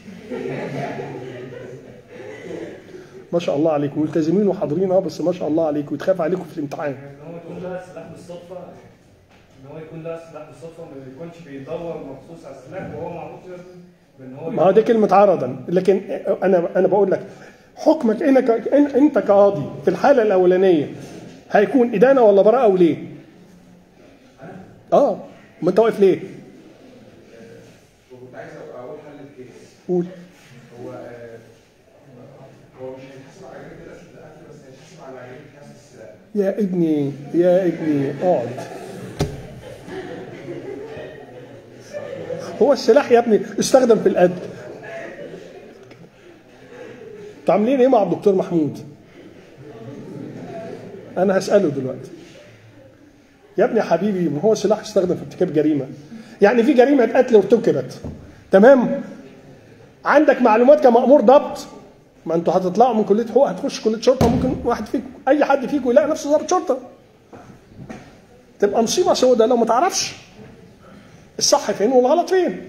ما شاء الله عليكم ملتزمين وحاضرين اه بس ما شاء الله عليكم وتخاف عليكم في الامتحان ان هو يكون لها سلاح بالصدفه ان هو يكون لها سلاح بالصدفه ما يكونش بيدور مخصوص على السلاح وهو معروف بان هو ما هو دي كلمة عرضا لكن أنا أنا بقول لك حكمك إنك إن أنت كقاضي في الحالة الأولانية هيكون إدانة ولا براءة وليه؟ آه ما أنت واقف ليه؟ وكنت عايز اقول حل الكيس قول هو آه، هو مش هيتحاسب على جريمه الاسد القتل بس هيتحاسب على جريمه حاسب السلاح يا ابني يا ابني اقعد هو السلاح يا ابني استخدم في القتل انتوا عاملين ايه مع الدكتور محمود؟ انا هساله دلوقتي يا ابني يا حبيبي ما هو سلاح يستخدم في ارتكاب جريمه يعني في جريمه قتل ارتكبت تمام عندك معلومات كمأمور ضبط ما انتوا هتطلعوا من كليه حقوق هتخش كليه شرطه ممكن واحد فيكم اي حد فيكم يلاقي نفسه ضابط شرطه تبقى مصيبه سوداء لو ما تعرفش الصح فين والغلط فين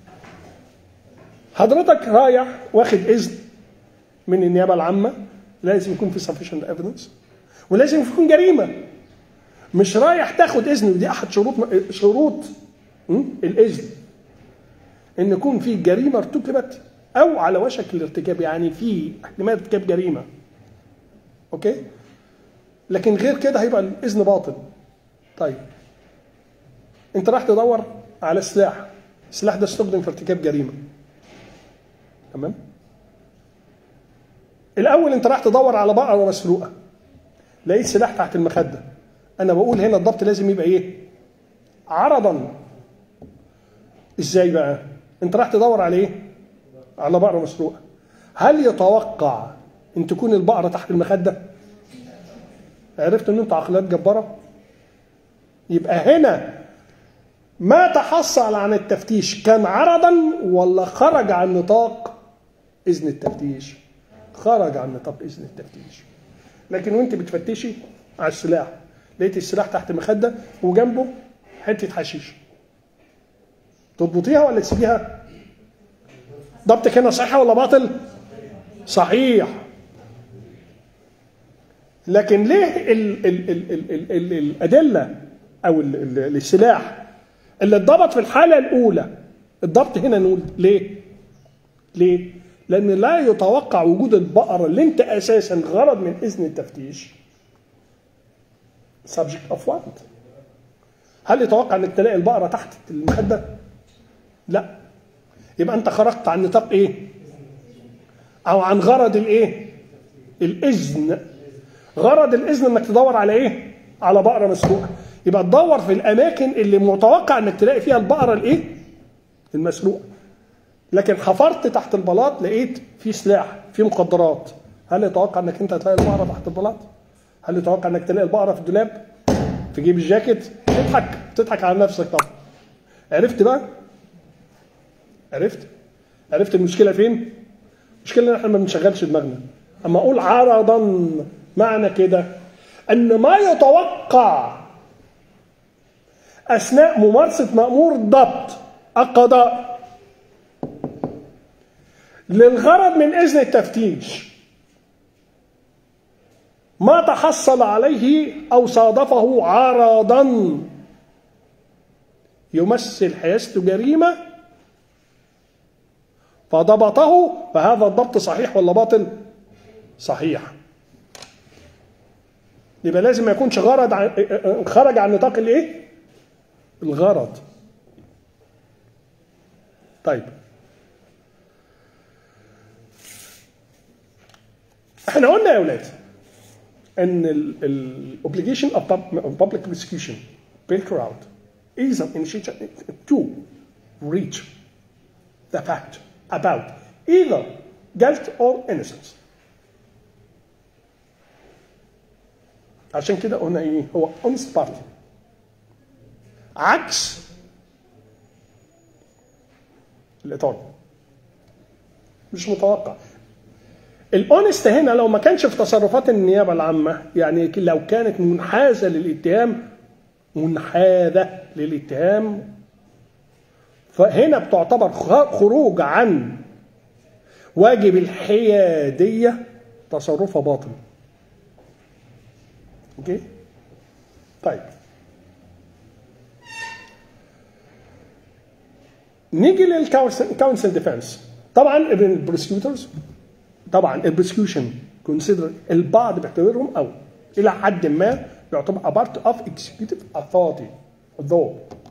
حضرتك رايح واخد اذن من النيابه العامه لازم يكون في sufficient evidence ولازم يكون جريمه مش رايح تاخد اذن ودي احد شروط شروط م? الاذن ان يكون في جريمه ارتكبت او على وشك الارتكاب يعني في احتمال ارتكاب جريمه اوكي لكن غير كده هيبقى الاذن باطل طيب انت راح تدور على سلاح السلاح ده استخدم في ارتكاب جريمه تمام الاول انت راح تدور على بقره مسروقه لقيت سلاح تحت المخده انا بقول هنا الضبط لازم يبقى ايه عرضا ازاي بقى انت راح تدور على ايه على بقره مسروقه هل يتوقع ان تكون البقره تحت المخده عرفت ان انت عقليات جباره يبقى هنا ما تحصل عن التفتيش كان عرضا ولا خرج عن نطاق اذن التفتيش خرج عن نطاق اذن التفتيش لكن وانت بتفتشي على السلاح لقيت السلاح تحت مخده وجنبه حته حشيش تضبطيها ولا تسيبيها ضبطك هنا صحيح ولا باطل صحيح لكن ليه ال ال ال ال ال ال الادله او ال ال السلاح اللي اتضبط في الحاله الاولى الضبط هنا نقول ليه ليه لان لا يتوقع وجود البقره اللي انت اساسا غرض من اذن التفتيش subject of what هل يتوقع انك تلاقي البقره تحت المخده لا يبقى انت خرجت عن نطاق ايه او عن غرض الايه الاذن غرض الاذن انك تدور على ايه على بقره مسروقه يبقى تدور في الاماكن اللي متوقع انك تلاقي فيها البقره الايه المسروقه لكن حفرت تحت البلاط لقيت في سلاح في مخدرات هل يتوقع انك انت هتلاقي البقره تحت البلاط هل يتوقع انك تلاقي البقره في الدولاب في جيب الجاكيت تضحك تضحك على نفسك طبعا عرفت بقى عرفت عرفت المشكله فين المشكله ان احنا ما بنشغلش دماغنا اما اقول عرضا معنى كده ان ما يتوقع اثناء ممارسه مامور ضبط القضاء للغرض من اذن التفتيش ما تحصل عليه او صادفه عرضا يمثل حيازته جريمه فضبطه فهذا الضبط صحيح ولا باطل؟ صحيح. يبقى لازم ما يكونش غرض عن خرج عن نطاق الايه؟ الغرض. طيب. احنا قلنا يا اولاد ان الاوبليجيشن of public prosecution built around is an initiative to reach the fact about either guilt or innocence. عشان كده قلنا ايه هو honest party عكس الايطالي مش متوقع الاونست هنا لو ما كانش في تصرفات النيابه العامه يعني لو كانت منحازه للاتهام منحازه للاتهام فهنا بتعتبر خروج عن واجب الحياديه تصرفها باطل اوكي طيب نيجي للكونسل ديفense طبعا البروسكيوترز طبعا البروسكيوشن كونسيدر البعض بيعتبرهم او الى حد ما يعتبر a part of executive authority though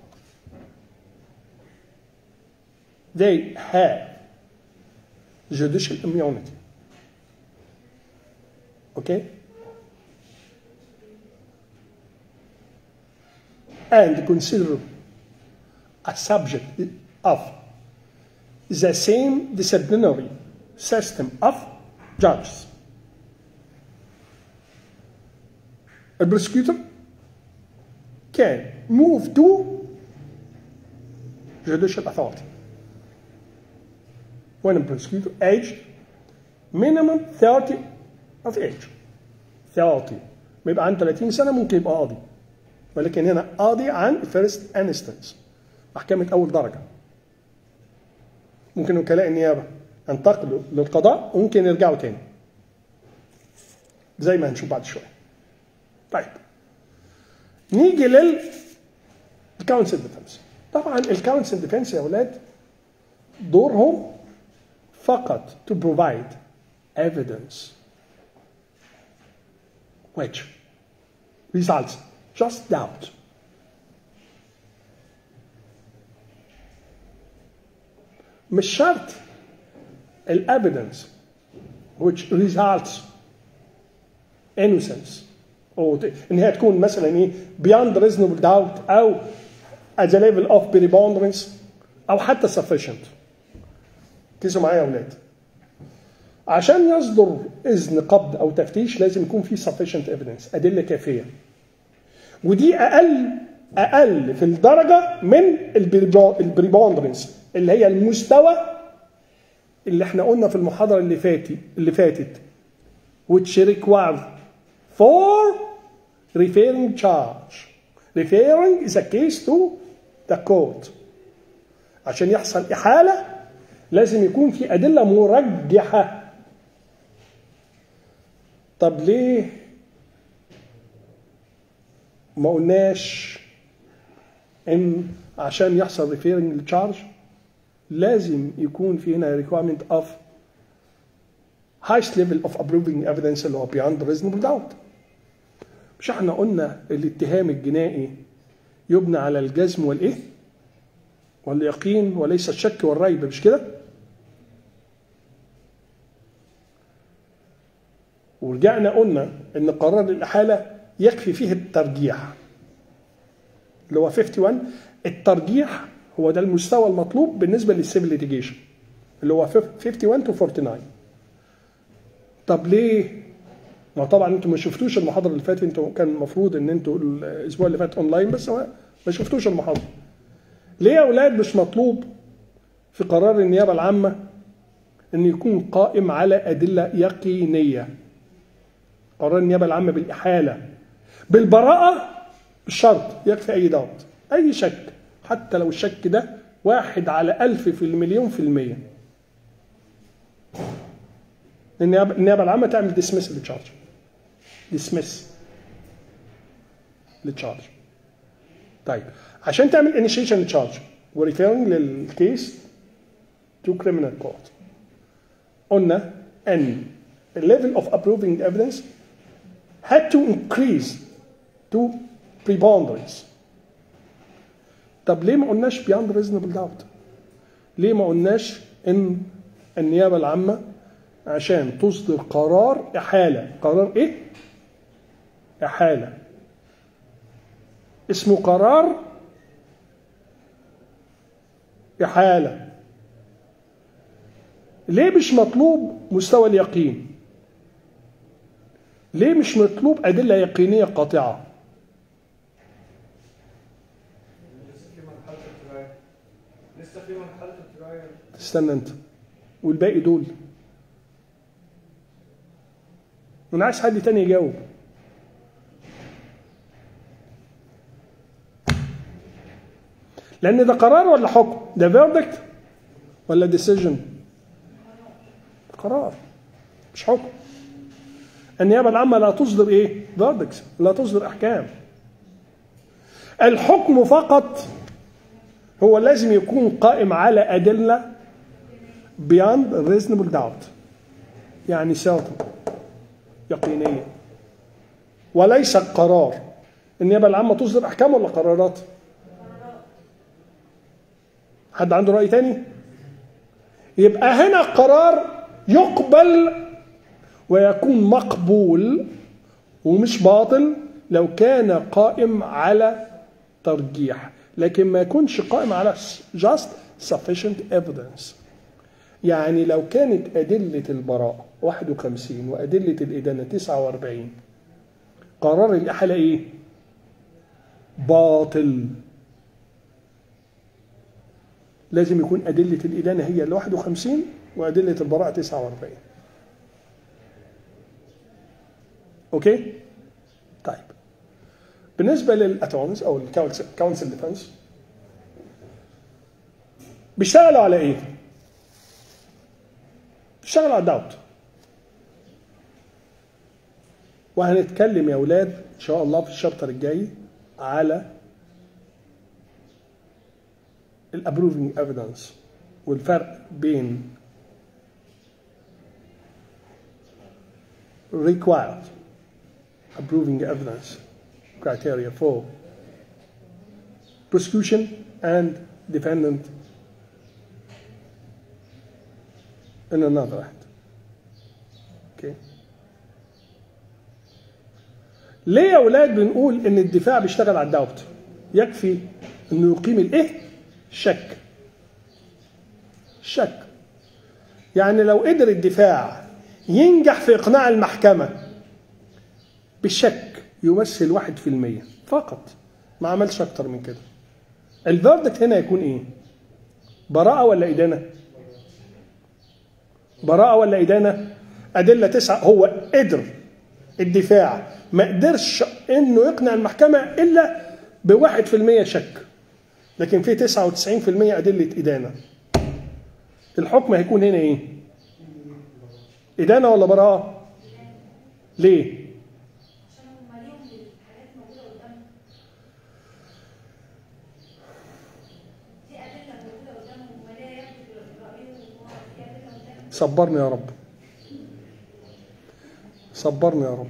they have judicial immunity okay and consider a subject of the same disciplinary system of judges البروسكيوتور can move to judicial authority when a prosecutor aged minimum 30 of age 30 ما يبقى عنده 30 سنه ممكن يبقى قاضي ولكن هنا قاضي عن فيرست انستنس محكمه اول درجه ممكن وكلاء النيابه ينتقلوا للقضاء وممكن يرجعوا تاني زي ما هنشوف بعد شويه طيب نيجي لل الكونسل ديفنس طبعا الكونسل ديفنس يا اولاد دورهم فقط to provide evidence which results just doubt مش شرط الايفيدنس which results innocence او ت- ان هي تكون مثلا ايه beyond reasonable doubt او at the level of preponderance او حتى sufficient ركزوا معايا يا اولاد عشان يصدر اذن قبض او تفتيش لازم يكون في sufficient evidence ادله كافيه ودي اقل اقل في الدرجه من البريبوندرنس اللي هي المستوى اللي احنا قلنا في المحاضره اللي فاتت اللي فاتت which require for referring charge referring is a case to the court عشان يحصل إحالة لازم يكون في أدلة مرجحة طب ليه ما قلناش ان عشان يحصل ريفيرنج للتشارج لازم يكون في هنا requirement of highest level of approving evidence اللي هو beyond reasonable doubt مش احنا قلنا الاتهام الجنائي يبنى على الجزم والايه واليقين وليس الشك والريب مش كده ورجعنا قلنا ان قرار الاحاله يكفي فيه الترجيح اللي هو 51 الترجيح هو ده المستوى المطلوب بالنسبه للسيفل ليتيجيشن اللي هو 51 تو 49 طب ليه؟ ما طبعا انتوا ما شفتوش المحاضره اللي فاتت انتوا كان المفروض ان انتوا الاسبوع اللي فات اونلاين بس ما ما شفتوش المحاضره. ليه يا اولاد مش مطلوب في قرار النيابه العامه ان يكون قائم على ادله يقينيه. قرار النيابه العامه بالاحاله بالبراءه بالشرط يكفي اي ضغط اي شك حتى لو الشك ده واحد على ألف في المليون في المية النيابة, النيابة العامة تعمل ديسمس للتشارج ديسمس للتشارج طيب عشان تعمل انيشيشن للتشارج وريفيرنج للكيس تو كريمنال كورت قلنا ان الليفل اوف approving evidence had to increase to preponderance طب ليه ما قلناش beyond reasonable doubt ليه ما قلناش ان النيابه العامه عشان تصدر قرار احاله قرار ايه احاله اسمه قرار احاله ليه مش مطلوب مستوى اليقين ليه مش مطلوب ادله يقينيه قاطعه لسه في مرحلة الترايل لسه في مرحلة الترايل استنى انت والباقي دول انا عايز حد تاني يجاوب لان ده قرار ولا حكم ده فيردكت ولا ديسيجن قرار مش حكم النيابه العامه لا تصدر ايه فيردكت لا تصدر احكام الحكم فقط هو لازم يكون قائم على أدلة beyond reasonable doubt يعني certain يقينية وليس القرار النيابة العامة تصدر أحكام ولا قرارات؟ حد عنده رأي تاني؟ يبقى هنا قرار يقبل ويكون مقبول ومش باطل لو كان قائم على ترجيح لكن ما يكونش قائم على just sufficient evidence يعني لو كانت أدلة البراءة 51 وأدلة الإدانة 49 قرار الإحالة إيه؟ باطل لازم يكون أدلة الإدانة هي ال 51 وأدلة البراءة 49 أوكي؟ طيب بالنسبة للأتونز أو الكونسل ديفنس بيشتغلوا على إيه؟ بيشتغلوا على الداوت وهنتكلم يا أولاد إن شاء الله في الشابتر الجاي على الابروفنج ايفيدنس والفرق بين required approving evidence criteria for prosecution and defendant in another act. Okay. ليه يا اولاد بنقول ان الدفاع بيشتغل على الداوت؟ يكفي انه يقيم الايه؟ الشك. الشك. يعني لو قدر الدفاع ينجح في اقناع المحكمه بالشك يمثل واحد في المية فقط ما عملش اكتر من كده. الفردكت هنا يكون ايه؟ براءة ولا إدانة؟ براءة ولا إدانة؟ أدلة تسعة هو قدر الدفاع ما قدرش انه يقنع المحكمه الا بواحد في المية شك لكن في 99% ادله ادانه الحكم هيكون هنا ايه ادانه ولا براءه ليه عشان هم ليهم الحاجات موجوده قدامهم في ادله موجوده قدامهم ولا ياخد رايهم في ادله قدامهم صبرني يا رب صبرني يا رب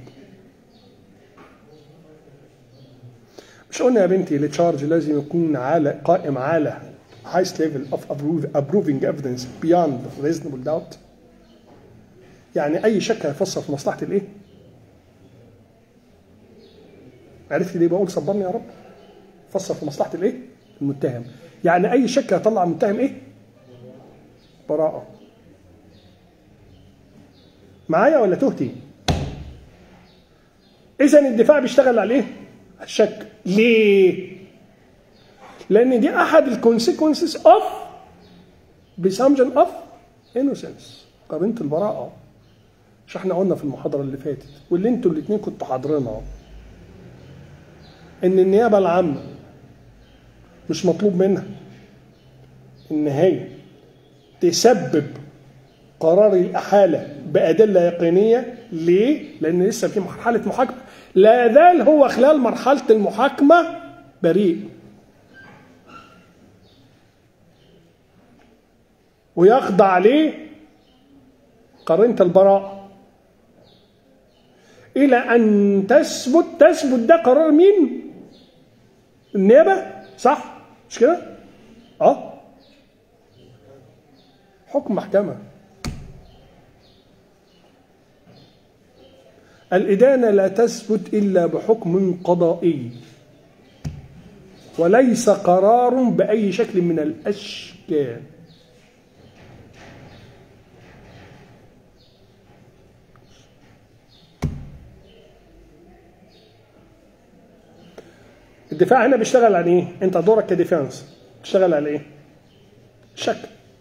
مش قلنا يا بنتي التشارج لازم يكون على قائم على highest level of approve- approving evidence beyond reasonable doubt يعني اي شك هيفسر في مصلحه الايه عرفت ليه بقول صبرني يا رب فسر في مصلحه الايه المتهم يعني اي شك هيطلع المتهم ايه براءه معايا ولا تهتي اذا الدفاع بيشتغل على ايه الشك ليه لان دي احد الكونسيكونسز اوف presumption اوف انوسنس قرينه البراءه مش احنا قلنا في المحاضره اللي فاتت واللي انتوا الاثنين كنتوا حاضرينها ان النيابه العامه مش مطلوب منها ان هي تسبب قرار الإحالة بأدلة يقينية ليه؟ لأن لسه في مرحلة محاكمة لا يزال هو خلال مرحلة المحاكمة بريء ويخضع عليه قرينة البراءة إلى أن تثبت تثبت ده قرار مين؟ النيابة صح؟ مش كده؟ اه حكم محكمة الإدانة لا تثبت إلا بحكم قضائي وليس قرار بأي شكل من الأشكال الدفاع هنا بيشتغل على ايه؟ انت دورك كديفنس بتشتغل على ايه؟ شك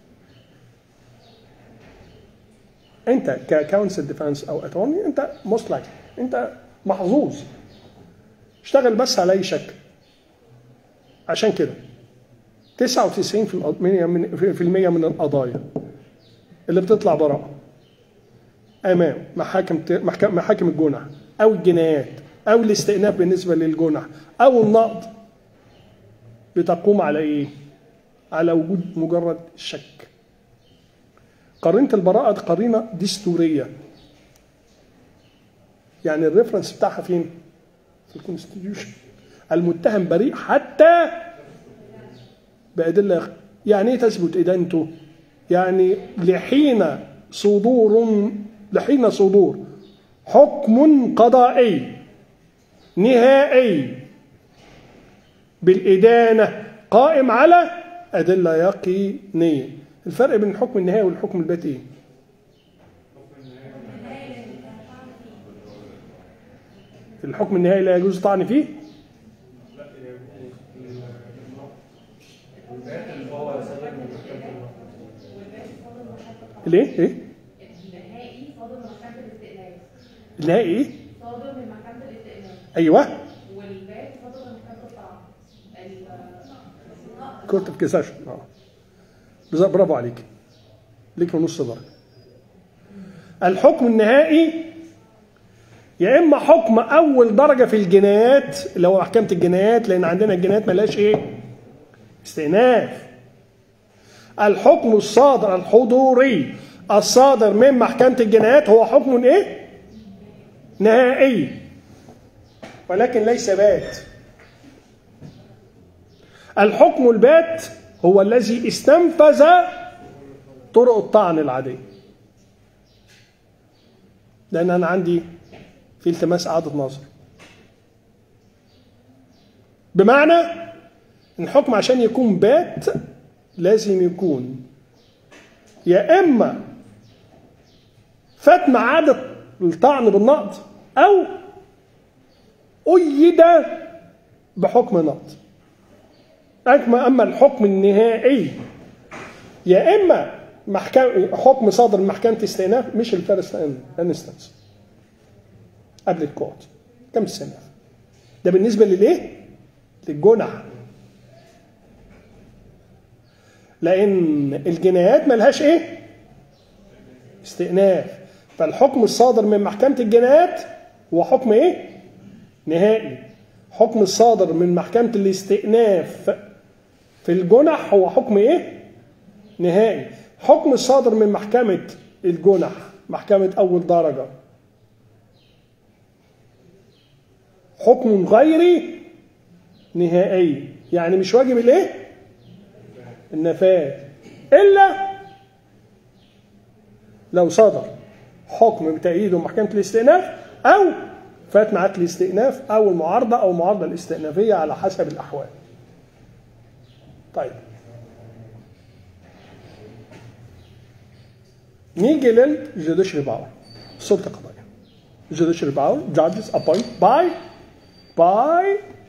انت ككونسل ديفense او اتورني انت موست لايك انت محظوظ اشتغل بس على اي شك عشان كده 99 في الق- من- من- في المية من القضايا اللي بتطلع براءة امام محاكم ت- محكم- محاكم الجنح او الجنايات او الاستئناف بالنسبه للجنح او النقض بتقوم على ايه؟ على وجود مجرد شك قرينة البراءة دي قرينة دستورية يعني الريفرنس بتاعها فين؟ في الكونستيتيوشن المتهم بريء حتى بأدلة يعني ايه تثبت إدانته؟ يعني لحين صدور لحين صدور حكم قضائي نهائي بالإدانة قائم على أدلة يقينية الفرق بين الحكم النهائي والحكم الباتي إيه؟ الحكم النهائي لا يجوز الطعن فيه لا البيت اللي هو صدر من محكمة النقد ليه؟ ايه؟ النهائي صادر من محكمة الاستئناف النهائي ايه؟ صادر من محكمة الاستئناف ايوه والباقي صادر من محكمة الطعن ال- كورت اوف كاساشن اه بالظبط برافو عليك ليك نص درجه الحكم النهائي يا اما حكم اول درجه في الجنايات اللي هو محكمه الجنايات لان عندنا الجنايات ملهاش ايه استئناف الحكم الصادر الحضوري الصادر من محكمه الجنايات هو حكم ايه نهائي ولكن ليس بات الحكم البات هو الذي استنفذ طرق الطعن العادية لأن أنا عندي في التماس إعادة نظر بمعنى إن الحكم عشان يكون بات لازم يكون يا إما فات ميعاد الطعن بالنقض أو أيد بحكم نقض أما أما الحكم النهائي يا إما محكمة حكم صادر من محكمة استئناف مش الفيرست انستنس قبل الكورت كم استئناف ده بالنسبة للإيه؟ للجنح لأن الجنايات ملهاش إيه؟ استئناف فالحكم الصادر من محكمة الجنايات هو حكم إيه؟ نهائي حكم الصادر من محكمة الاستئناف في الجنح هو حكم ايه؟ نهائي حكم الصادر من محكمة الجنح محكمة أول درجة حكم غير نهائي يعني مش واجب الايه؟ النفاذ إلا لو صدر حكم بتأييده محكمة الاستئناف أو فات ميعاد الاستئناف أو المعارضة أو المعارضة الاستئنافية على حسب الأحوال. طيب. نيجي للجوديشري باور السلطة القضائية. judiciary power judges appoint by by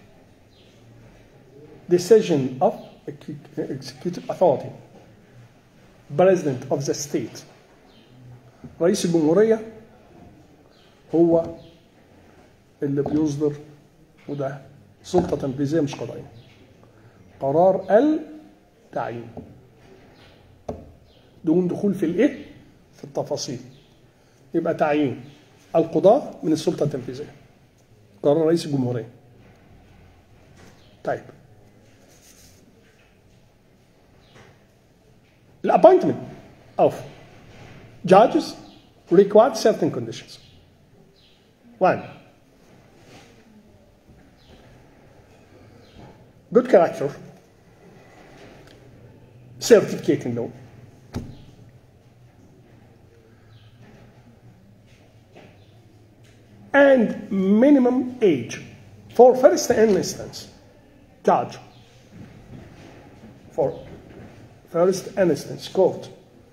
decision of executive authority president of the state رئيس الجمهورية هو اللي بيصدر وده سلطة تنفيذية مش قضائية قرار التعيين دون دخول في الايه في التفاصيل يبقى تعيين القضاة من السلطة التنفيذية قرار رئيس الجمهورية طيب الابوينتمنت of judges required certain conditions. One, good character, certificate in law, and minimum age for first instance judge for first instance court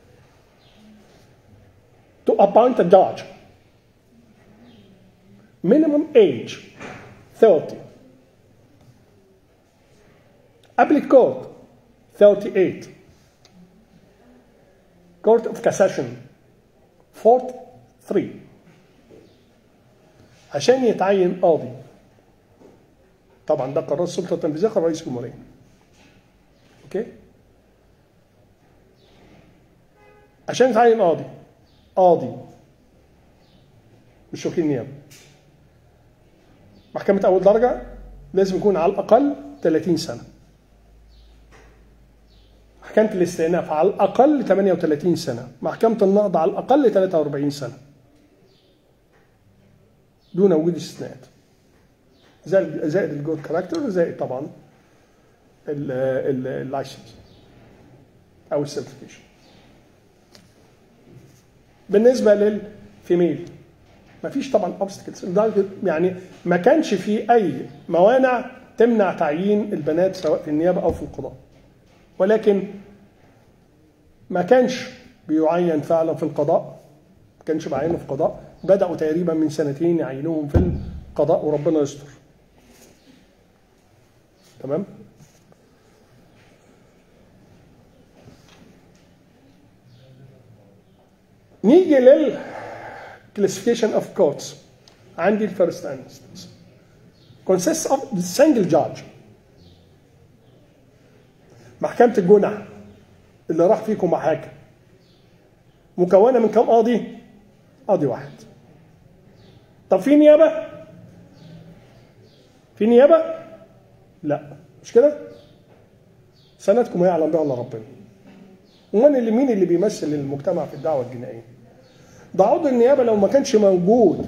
to appoint a judge minimum age 30 appellate court 38 court of cassation 43 عشان يتعين قاضي طبعا ده قرار السلطه التنفيذيه قرار رئيس الجمهوريه اوكي عشان يتعين قاضي قاضي مش وكيل نيابه محكمة أول درجة لازم يكون على الأقل 30 سنة محكمة الاستئناف على الأقل 38 سنة محكمة النقض على الأقل 43 سنة دون وجود استثناءات زائد زائد الجود كاركتر زائد طبعا اللايسنس او السيرتيفيكيشن بالنسبه للفيميل ما فيش طبعا اوبستكلز يعني ما كانش في اي موانع تمنع تعيين البنات سواء في النيابه او في القضاء ولكن ما كانش بيعين فعلا في القضاء ما كانش بعينه في القضاء بداوا تقريبا من سنتين يعينوهم في قضاء وربنا يستر تمام نيجي لل classification of courts عندي الفيرست instance consists of the single judge محكمة الجنح اللي راح فيكم محاكم مكونة من كم قاضي؟ قاضي واحد طب في نيابة؟ في نيابة؟ لا مش كده؟ سندكم ما يعلم بها الا ربنا ومن اللي مين اللي بيمثل المجتمع في الدعوة الجنائية؟ ده عضو النيابة لو ما كانش موجود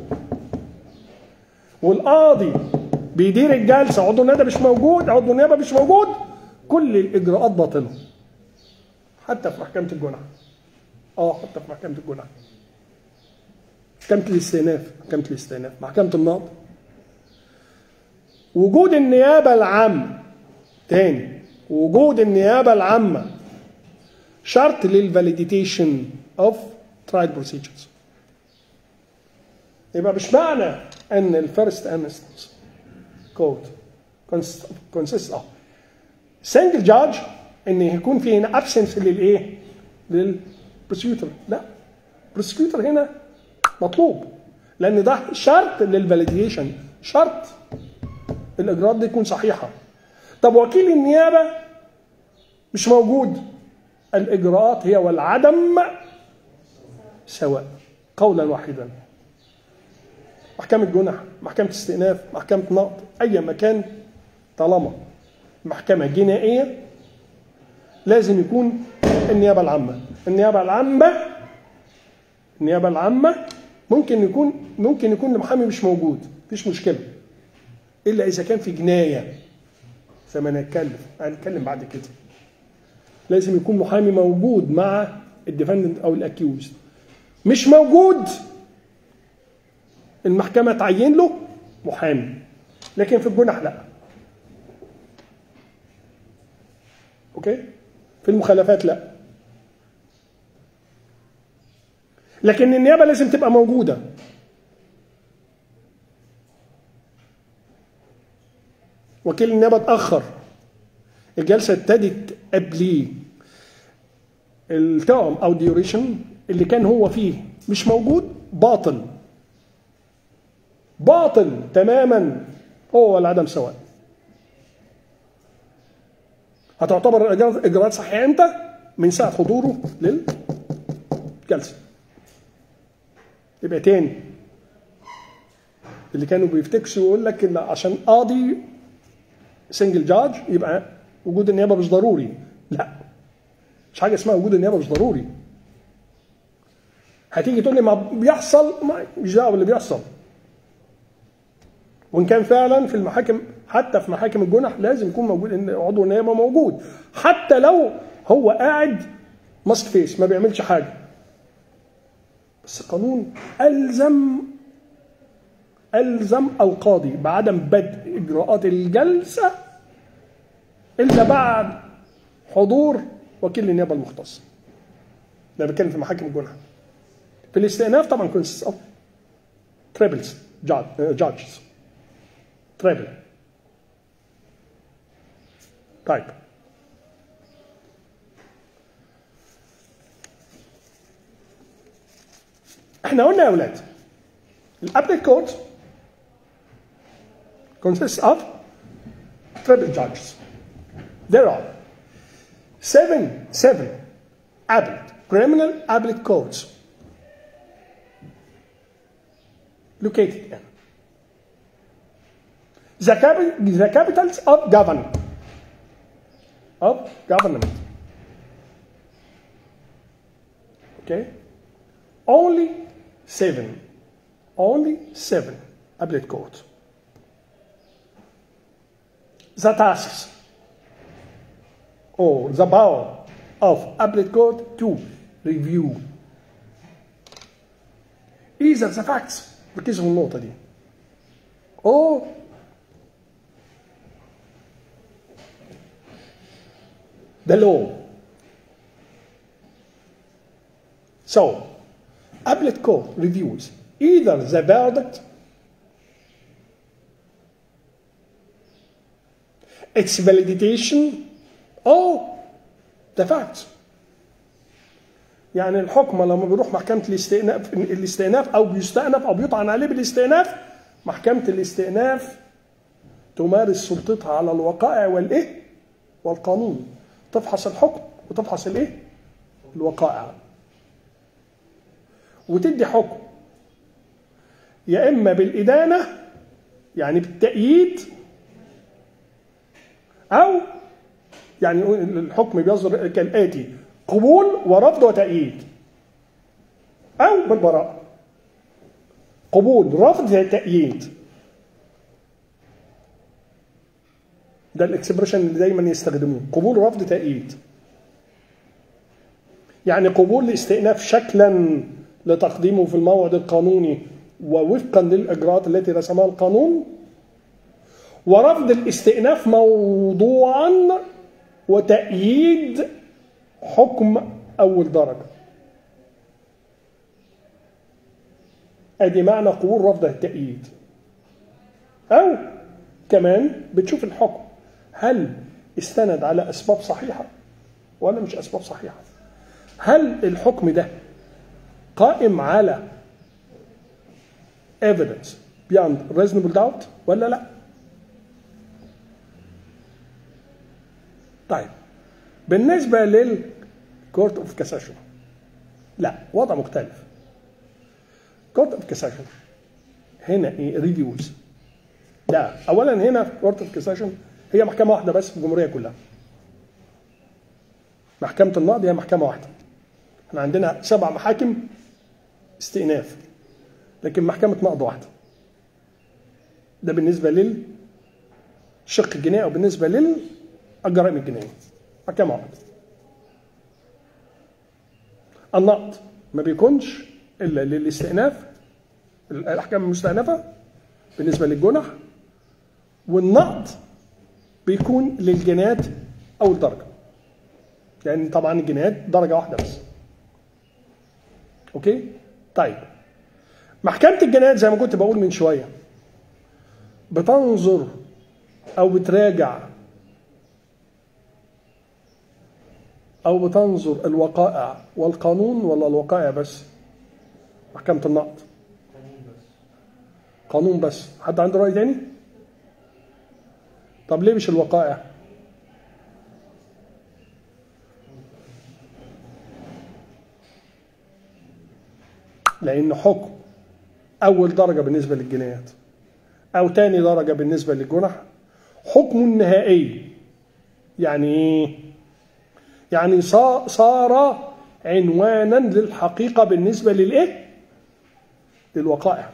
والقاضي بيدير الجلسة عضو النيابة مش موجود عضو النيابة مش موجود كل الإجراءات باطلة حتى في محكمة الجنح اه حتى في محكمة الجنح محكمة الاستئناف محكمة الاستئناف محكمة النقض وجود النيابة العامة تاني وجود النيابة العامة شرط للفاليديتيشن اوف ترايل بروسيجرز يبقى مش معنى ان الفيرست انستنس كود consists of single judge ان يكون في هنا absence للايه؟ للبروسيكيوتور لا البروسيكيوتور هنا مطلوب لان ده شرط للفاليديشن شرط الاجراءات دي تكون صحيحه طب وكيل النيابه مش موجود الاجراءات هي والعدم سواء قولا واحدا محكمة جنح محكمة استئناف محكمة نقض أي مكان طالما محكمة جنائية لازم يكون النيابة العامة النيابة العامة النيابة العامة ممكن يكون ممكن يكون المحامي مش موجود مفيش مشكلة إلا إذا كان في جناية زي ما نتكلم هنتكلم بعد كده لازم يكون محامي موجود مع الديفندنت أو الأكيوزد مش موجود المحكمة تعين له محامي لكن في الجنح لا اوكي في المخالفات لا لكن النيابة لازم تبقى موجودة وكيل النيابة اتأخر الجلسة ابتدت قبليه التوم او ديوريشن اللي كان هو فيه مش موجود باطل باطل تماما هو والعدم سواء هتعتبر الإجراءات إجراءات صحيحة امتى؟ من ساعة حضوره للجلسة يبقى تاني اللي كانوا بيفتكسوا يقول لك ان عشان قاضي سنجل جاج يبقى وجود النيابه مش ضروري لا مش حاجه اسمها وجود النيابه مش ضروري هتيجي تقول لي ما بيحصل ما مش دعوه باللي بيحصل وان كان فعلا في المحاكم حتى في محاكم الجنح لازم يكون موجود ان عضو النيابه موجود حتى لو هو قاعد ماسك فيس ما بيعملش حاجه بس القانون الزم الزم القاضي بعدم بدء اجراءات الجلسه الا بعد حضور وكيل النيابه المختص ده بتكلم في محاكم الجنح في الاستئناف طبعا كونسيست اوف تريبلز جادجز تريبل طيب احنا قلنا يا اولاد الابليك كود consists of triple judges. There are seven, seven appellate, criminal appellate courts located in the, capi- the capitals of government. Of government. Okay? Only seven. Only seven appellate courts. The tasks or the power of appellate court to review either the facts ركزوا النقطة دي or the law. So, appellate court reviews either the verdict its validation oh ده فاكت يعني الحكم لما بيروح محكمة الاستئناف الاستئناف أو بيستأنف أو بيطعن عليه بالاستئناف محكمة الاستئناف تمارس سلطتها على الوقائع والإيه؟ والقانون تفحص الحكم وتفحص الإيه؟ الوقائع وتدي حكم يا إما بالإدانة يعني بالتأييد أو يعني الحكم بيصدر كالآتي قبول ورفض وتأييد أو بالبراءة قبول رفض تأييد ده الاكسبريشن اللي دايما يستخدموه قبول رفض تأييد يعني قبول لاستئناف شكلا لتقديمه في الموعد القانوني ووفقا للإجراءات التي رسمها القانون ورفض الاستئناف موضوعا وتأييد حكم أول درجة أدي معنى قبول رفض التأييد أو كمان بتشوف الحكم هل استند على أسباب صحيحة ولا مش أسباب صحيحة هل الحكم ده قائم على evidence beyond reasonable doubt ولا لا طيب بالنسبة للكورت اوف كاساشن لا وضع مختلف كورت اوف كاساشن هنا ايه ريفيوز لا اولا هنا كورت اوف كاساشن هي محكمة واحدة بس في الجمهورية كلها محكمة النقض هي محكمة واحدة احنا عندنا سبع محاكم استئناف لكن محكمة نقض واحدة ده بالنسبة للشق الجنائي أو بالنسبة للجرائم الجنائية محكمة واحدة النقض ما بيكونش إلا للاستئناف الأحكام المستأنفة بالنسبة للجنح والنقض بيكون للجنايات أول درجة يعني طبعا الجنايات درجة واحدة بس أوكي طيب محكمة الجنايات زي ما كنت بقول من شوية بتنظر أو بتراجع أو بتنظر الوقائع والقانون ولا الوقائع بس؟ محكمة النقد قانون بس حد عنده رأي تاني؟ طب ليه مش الوقائع؟ لأن حكم أول درجة بالنسبة للجنايات أو تاني درجة بالنسبة للجنح حكم نهائي يعني إيه؟ يعني صا- صار عنوانا للحقيقة بالنسبة للإيه؟ للوقائع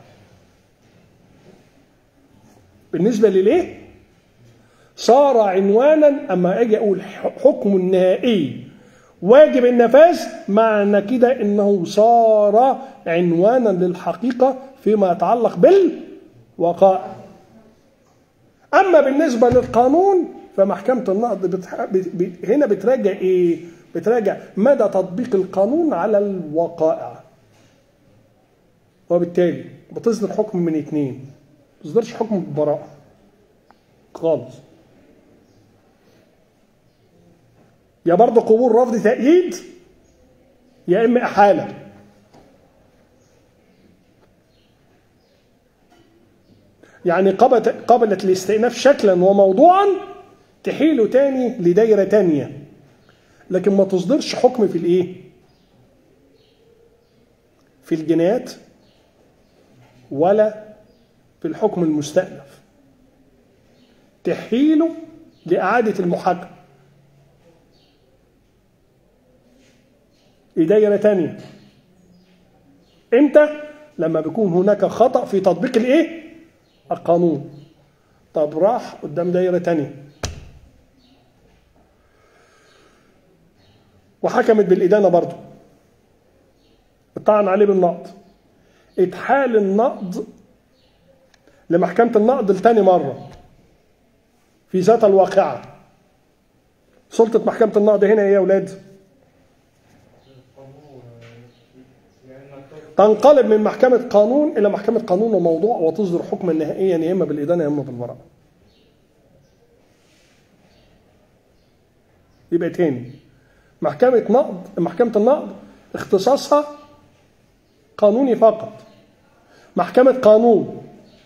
بالنسبة للإيه؟ صار عنوانا أما أجي أقول ح- حكم نهائي واجب النفاذ معنى كده انه صار عنوانا للحقيقه فيما يتعلق بالوقائع اما بالنسبه للقانون فمحكمه النقض بتح... ب... ب... هنا بتراجع ايه بتراجع مدى تطبيق القانون على الوقائع وبالتالي بتصدر حكم من اتنين ما تصدرش حكم بالبراءه خالص يا برضه قبول رفض تأييد يا إما إحالة يعني قبلت قبلت الاستئناف شكلا وموضوعا تحيله تاني لدايرة تانية لكن ما تصدرش حكم في الإيه؟ في الجنايات ولا في الحكم المستأنف تحيله لإعادة المحاكمة دايرة تانية امتى لما بيكون هناك خطأ في تطبيق الايه القانون طب راح قدام دايرة تانية وحكمت بالإدانة برضه الطعن عليه بالنقض اتحال النقض لمحكمة النقض لتاني مرة في ذات الواقعة سلطة محكمة النقض هنا ايه يا أولاد؟ تنقلب من محكمة قانون إلى محكمة قانون وموضوع وتصدر حكما نهائيا يا إما بالإدانة يا إما بالبراءة. يبقى تاني محكمة نقض محكمة النقض اختصاصها قانوني فقط محكمة قانون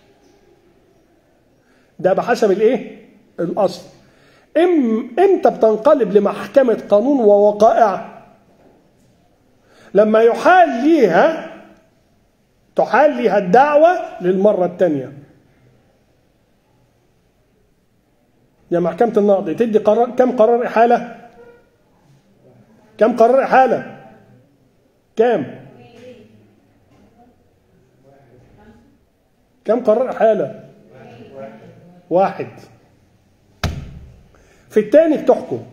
ده بحسب الايه الاصل ام امتى بتنقلب لمحكمة قانون ووقائع لما يحال ليها تحال ليها الدعوة للمرة الثانية يا محكمة النقض تدي قرار كم قرار إحالة؟ كم قرار إحالة؟ كم؟ كم قرار إحالة؟ واحد في الثاني بتحكم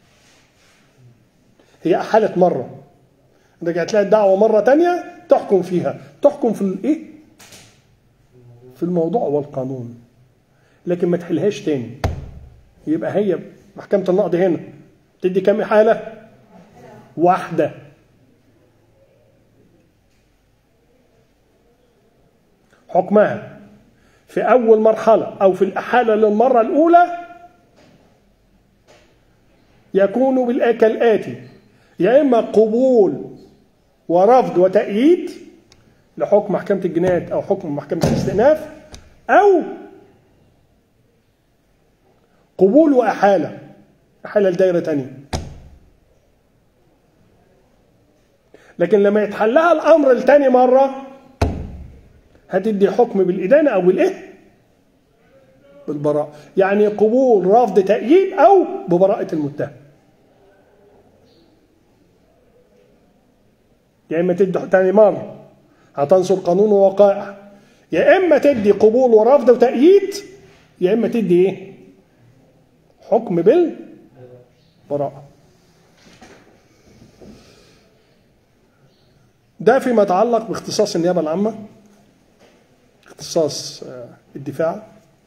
هي أحالت مرة رجعت لها الدعوة مرة تانية تحكم فيها تحكم في الإيه؟ في الموضوع والقانون لكن ما تحلهاش تاني يبقى هي محكمة النقض هنا تدي كم إحالة؟ واحدة حكمها في أول مرحلة أو في الإحالة للمرة الأولى يكون بالآ- كالآتي يا إما قبول ورفض وتأييد لحكم محكمة الجنايات أو حكم محكمة الاستئناف أو قبول وأحالة أحالة لدايرة تانية لكن لما يتحلها الأمر التاني مرة هتدي حكم بالإدانة أو بالإيه؟ بالبراءة يعني قبول رفض تأييد أو ببراءة المتهم يا إما تدي تاني مرة هتنصر قانون ووقائع يا إما تدي قبول ورفض وتأييد يا إما تدي إيه؟ حكم بالبراءة ده فيما يتعلق باختصاص النيابة العامة اختصاص آه، الدفاع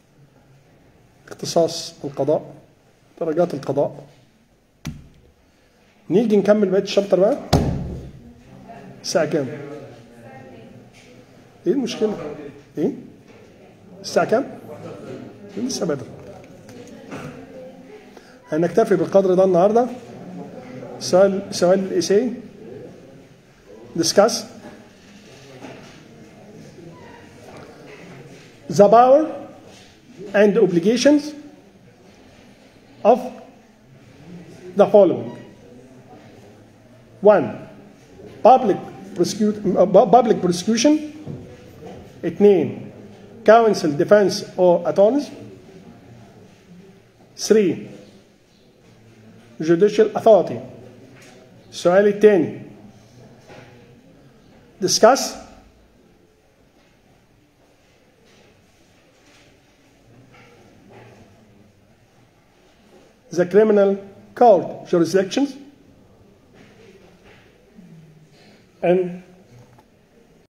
اختصاص القضاء درجات القضاء نيجي نكمل بقية الشابتر بقى الساعة كام؟ ايه المشكلة؟ ايه؟ الساعة كام؟ لسه بدري هنكتفي بالقدر ده النهارده سؤال سؤال الاساي discuss the power and obligations of the following one public prosecute, uh, public prosecution اثنين counsel defense or attorneys three judicial authority السؤال الثاني discuss the criminal court jurisdictions and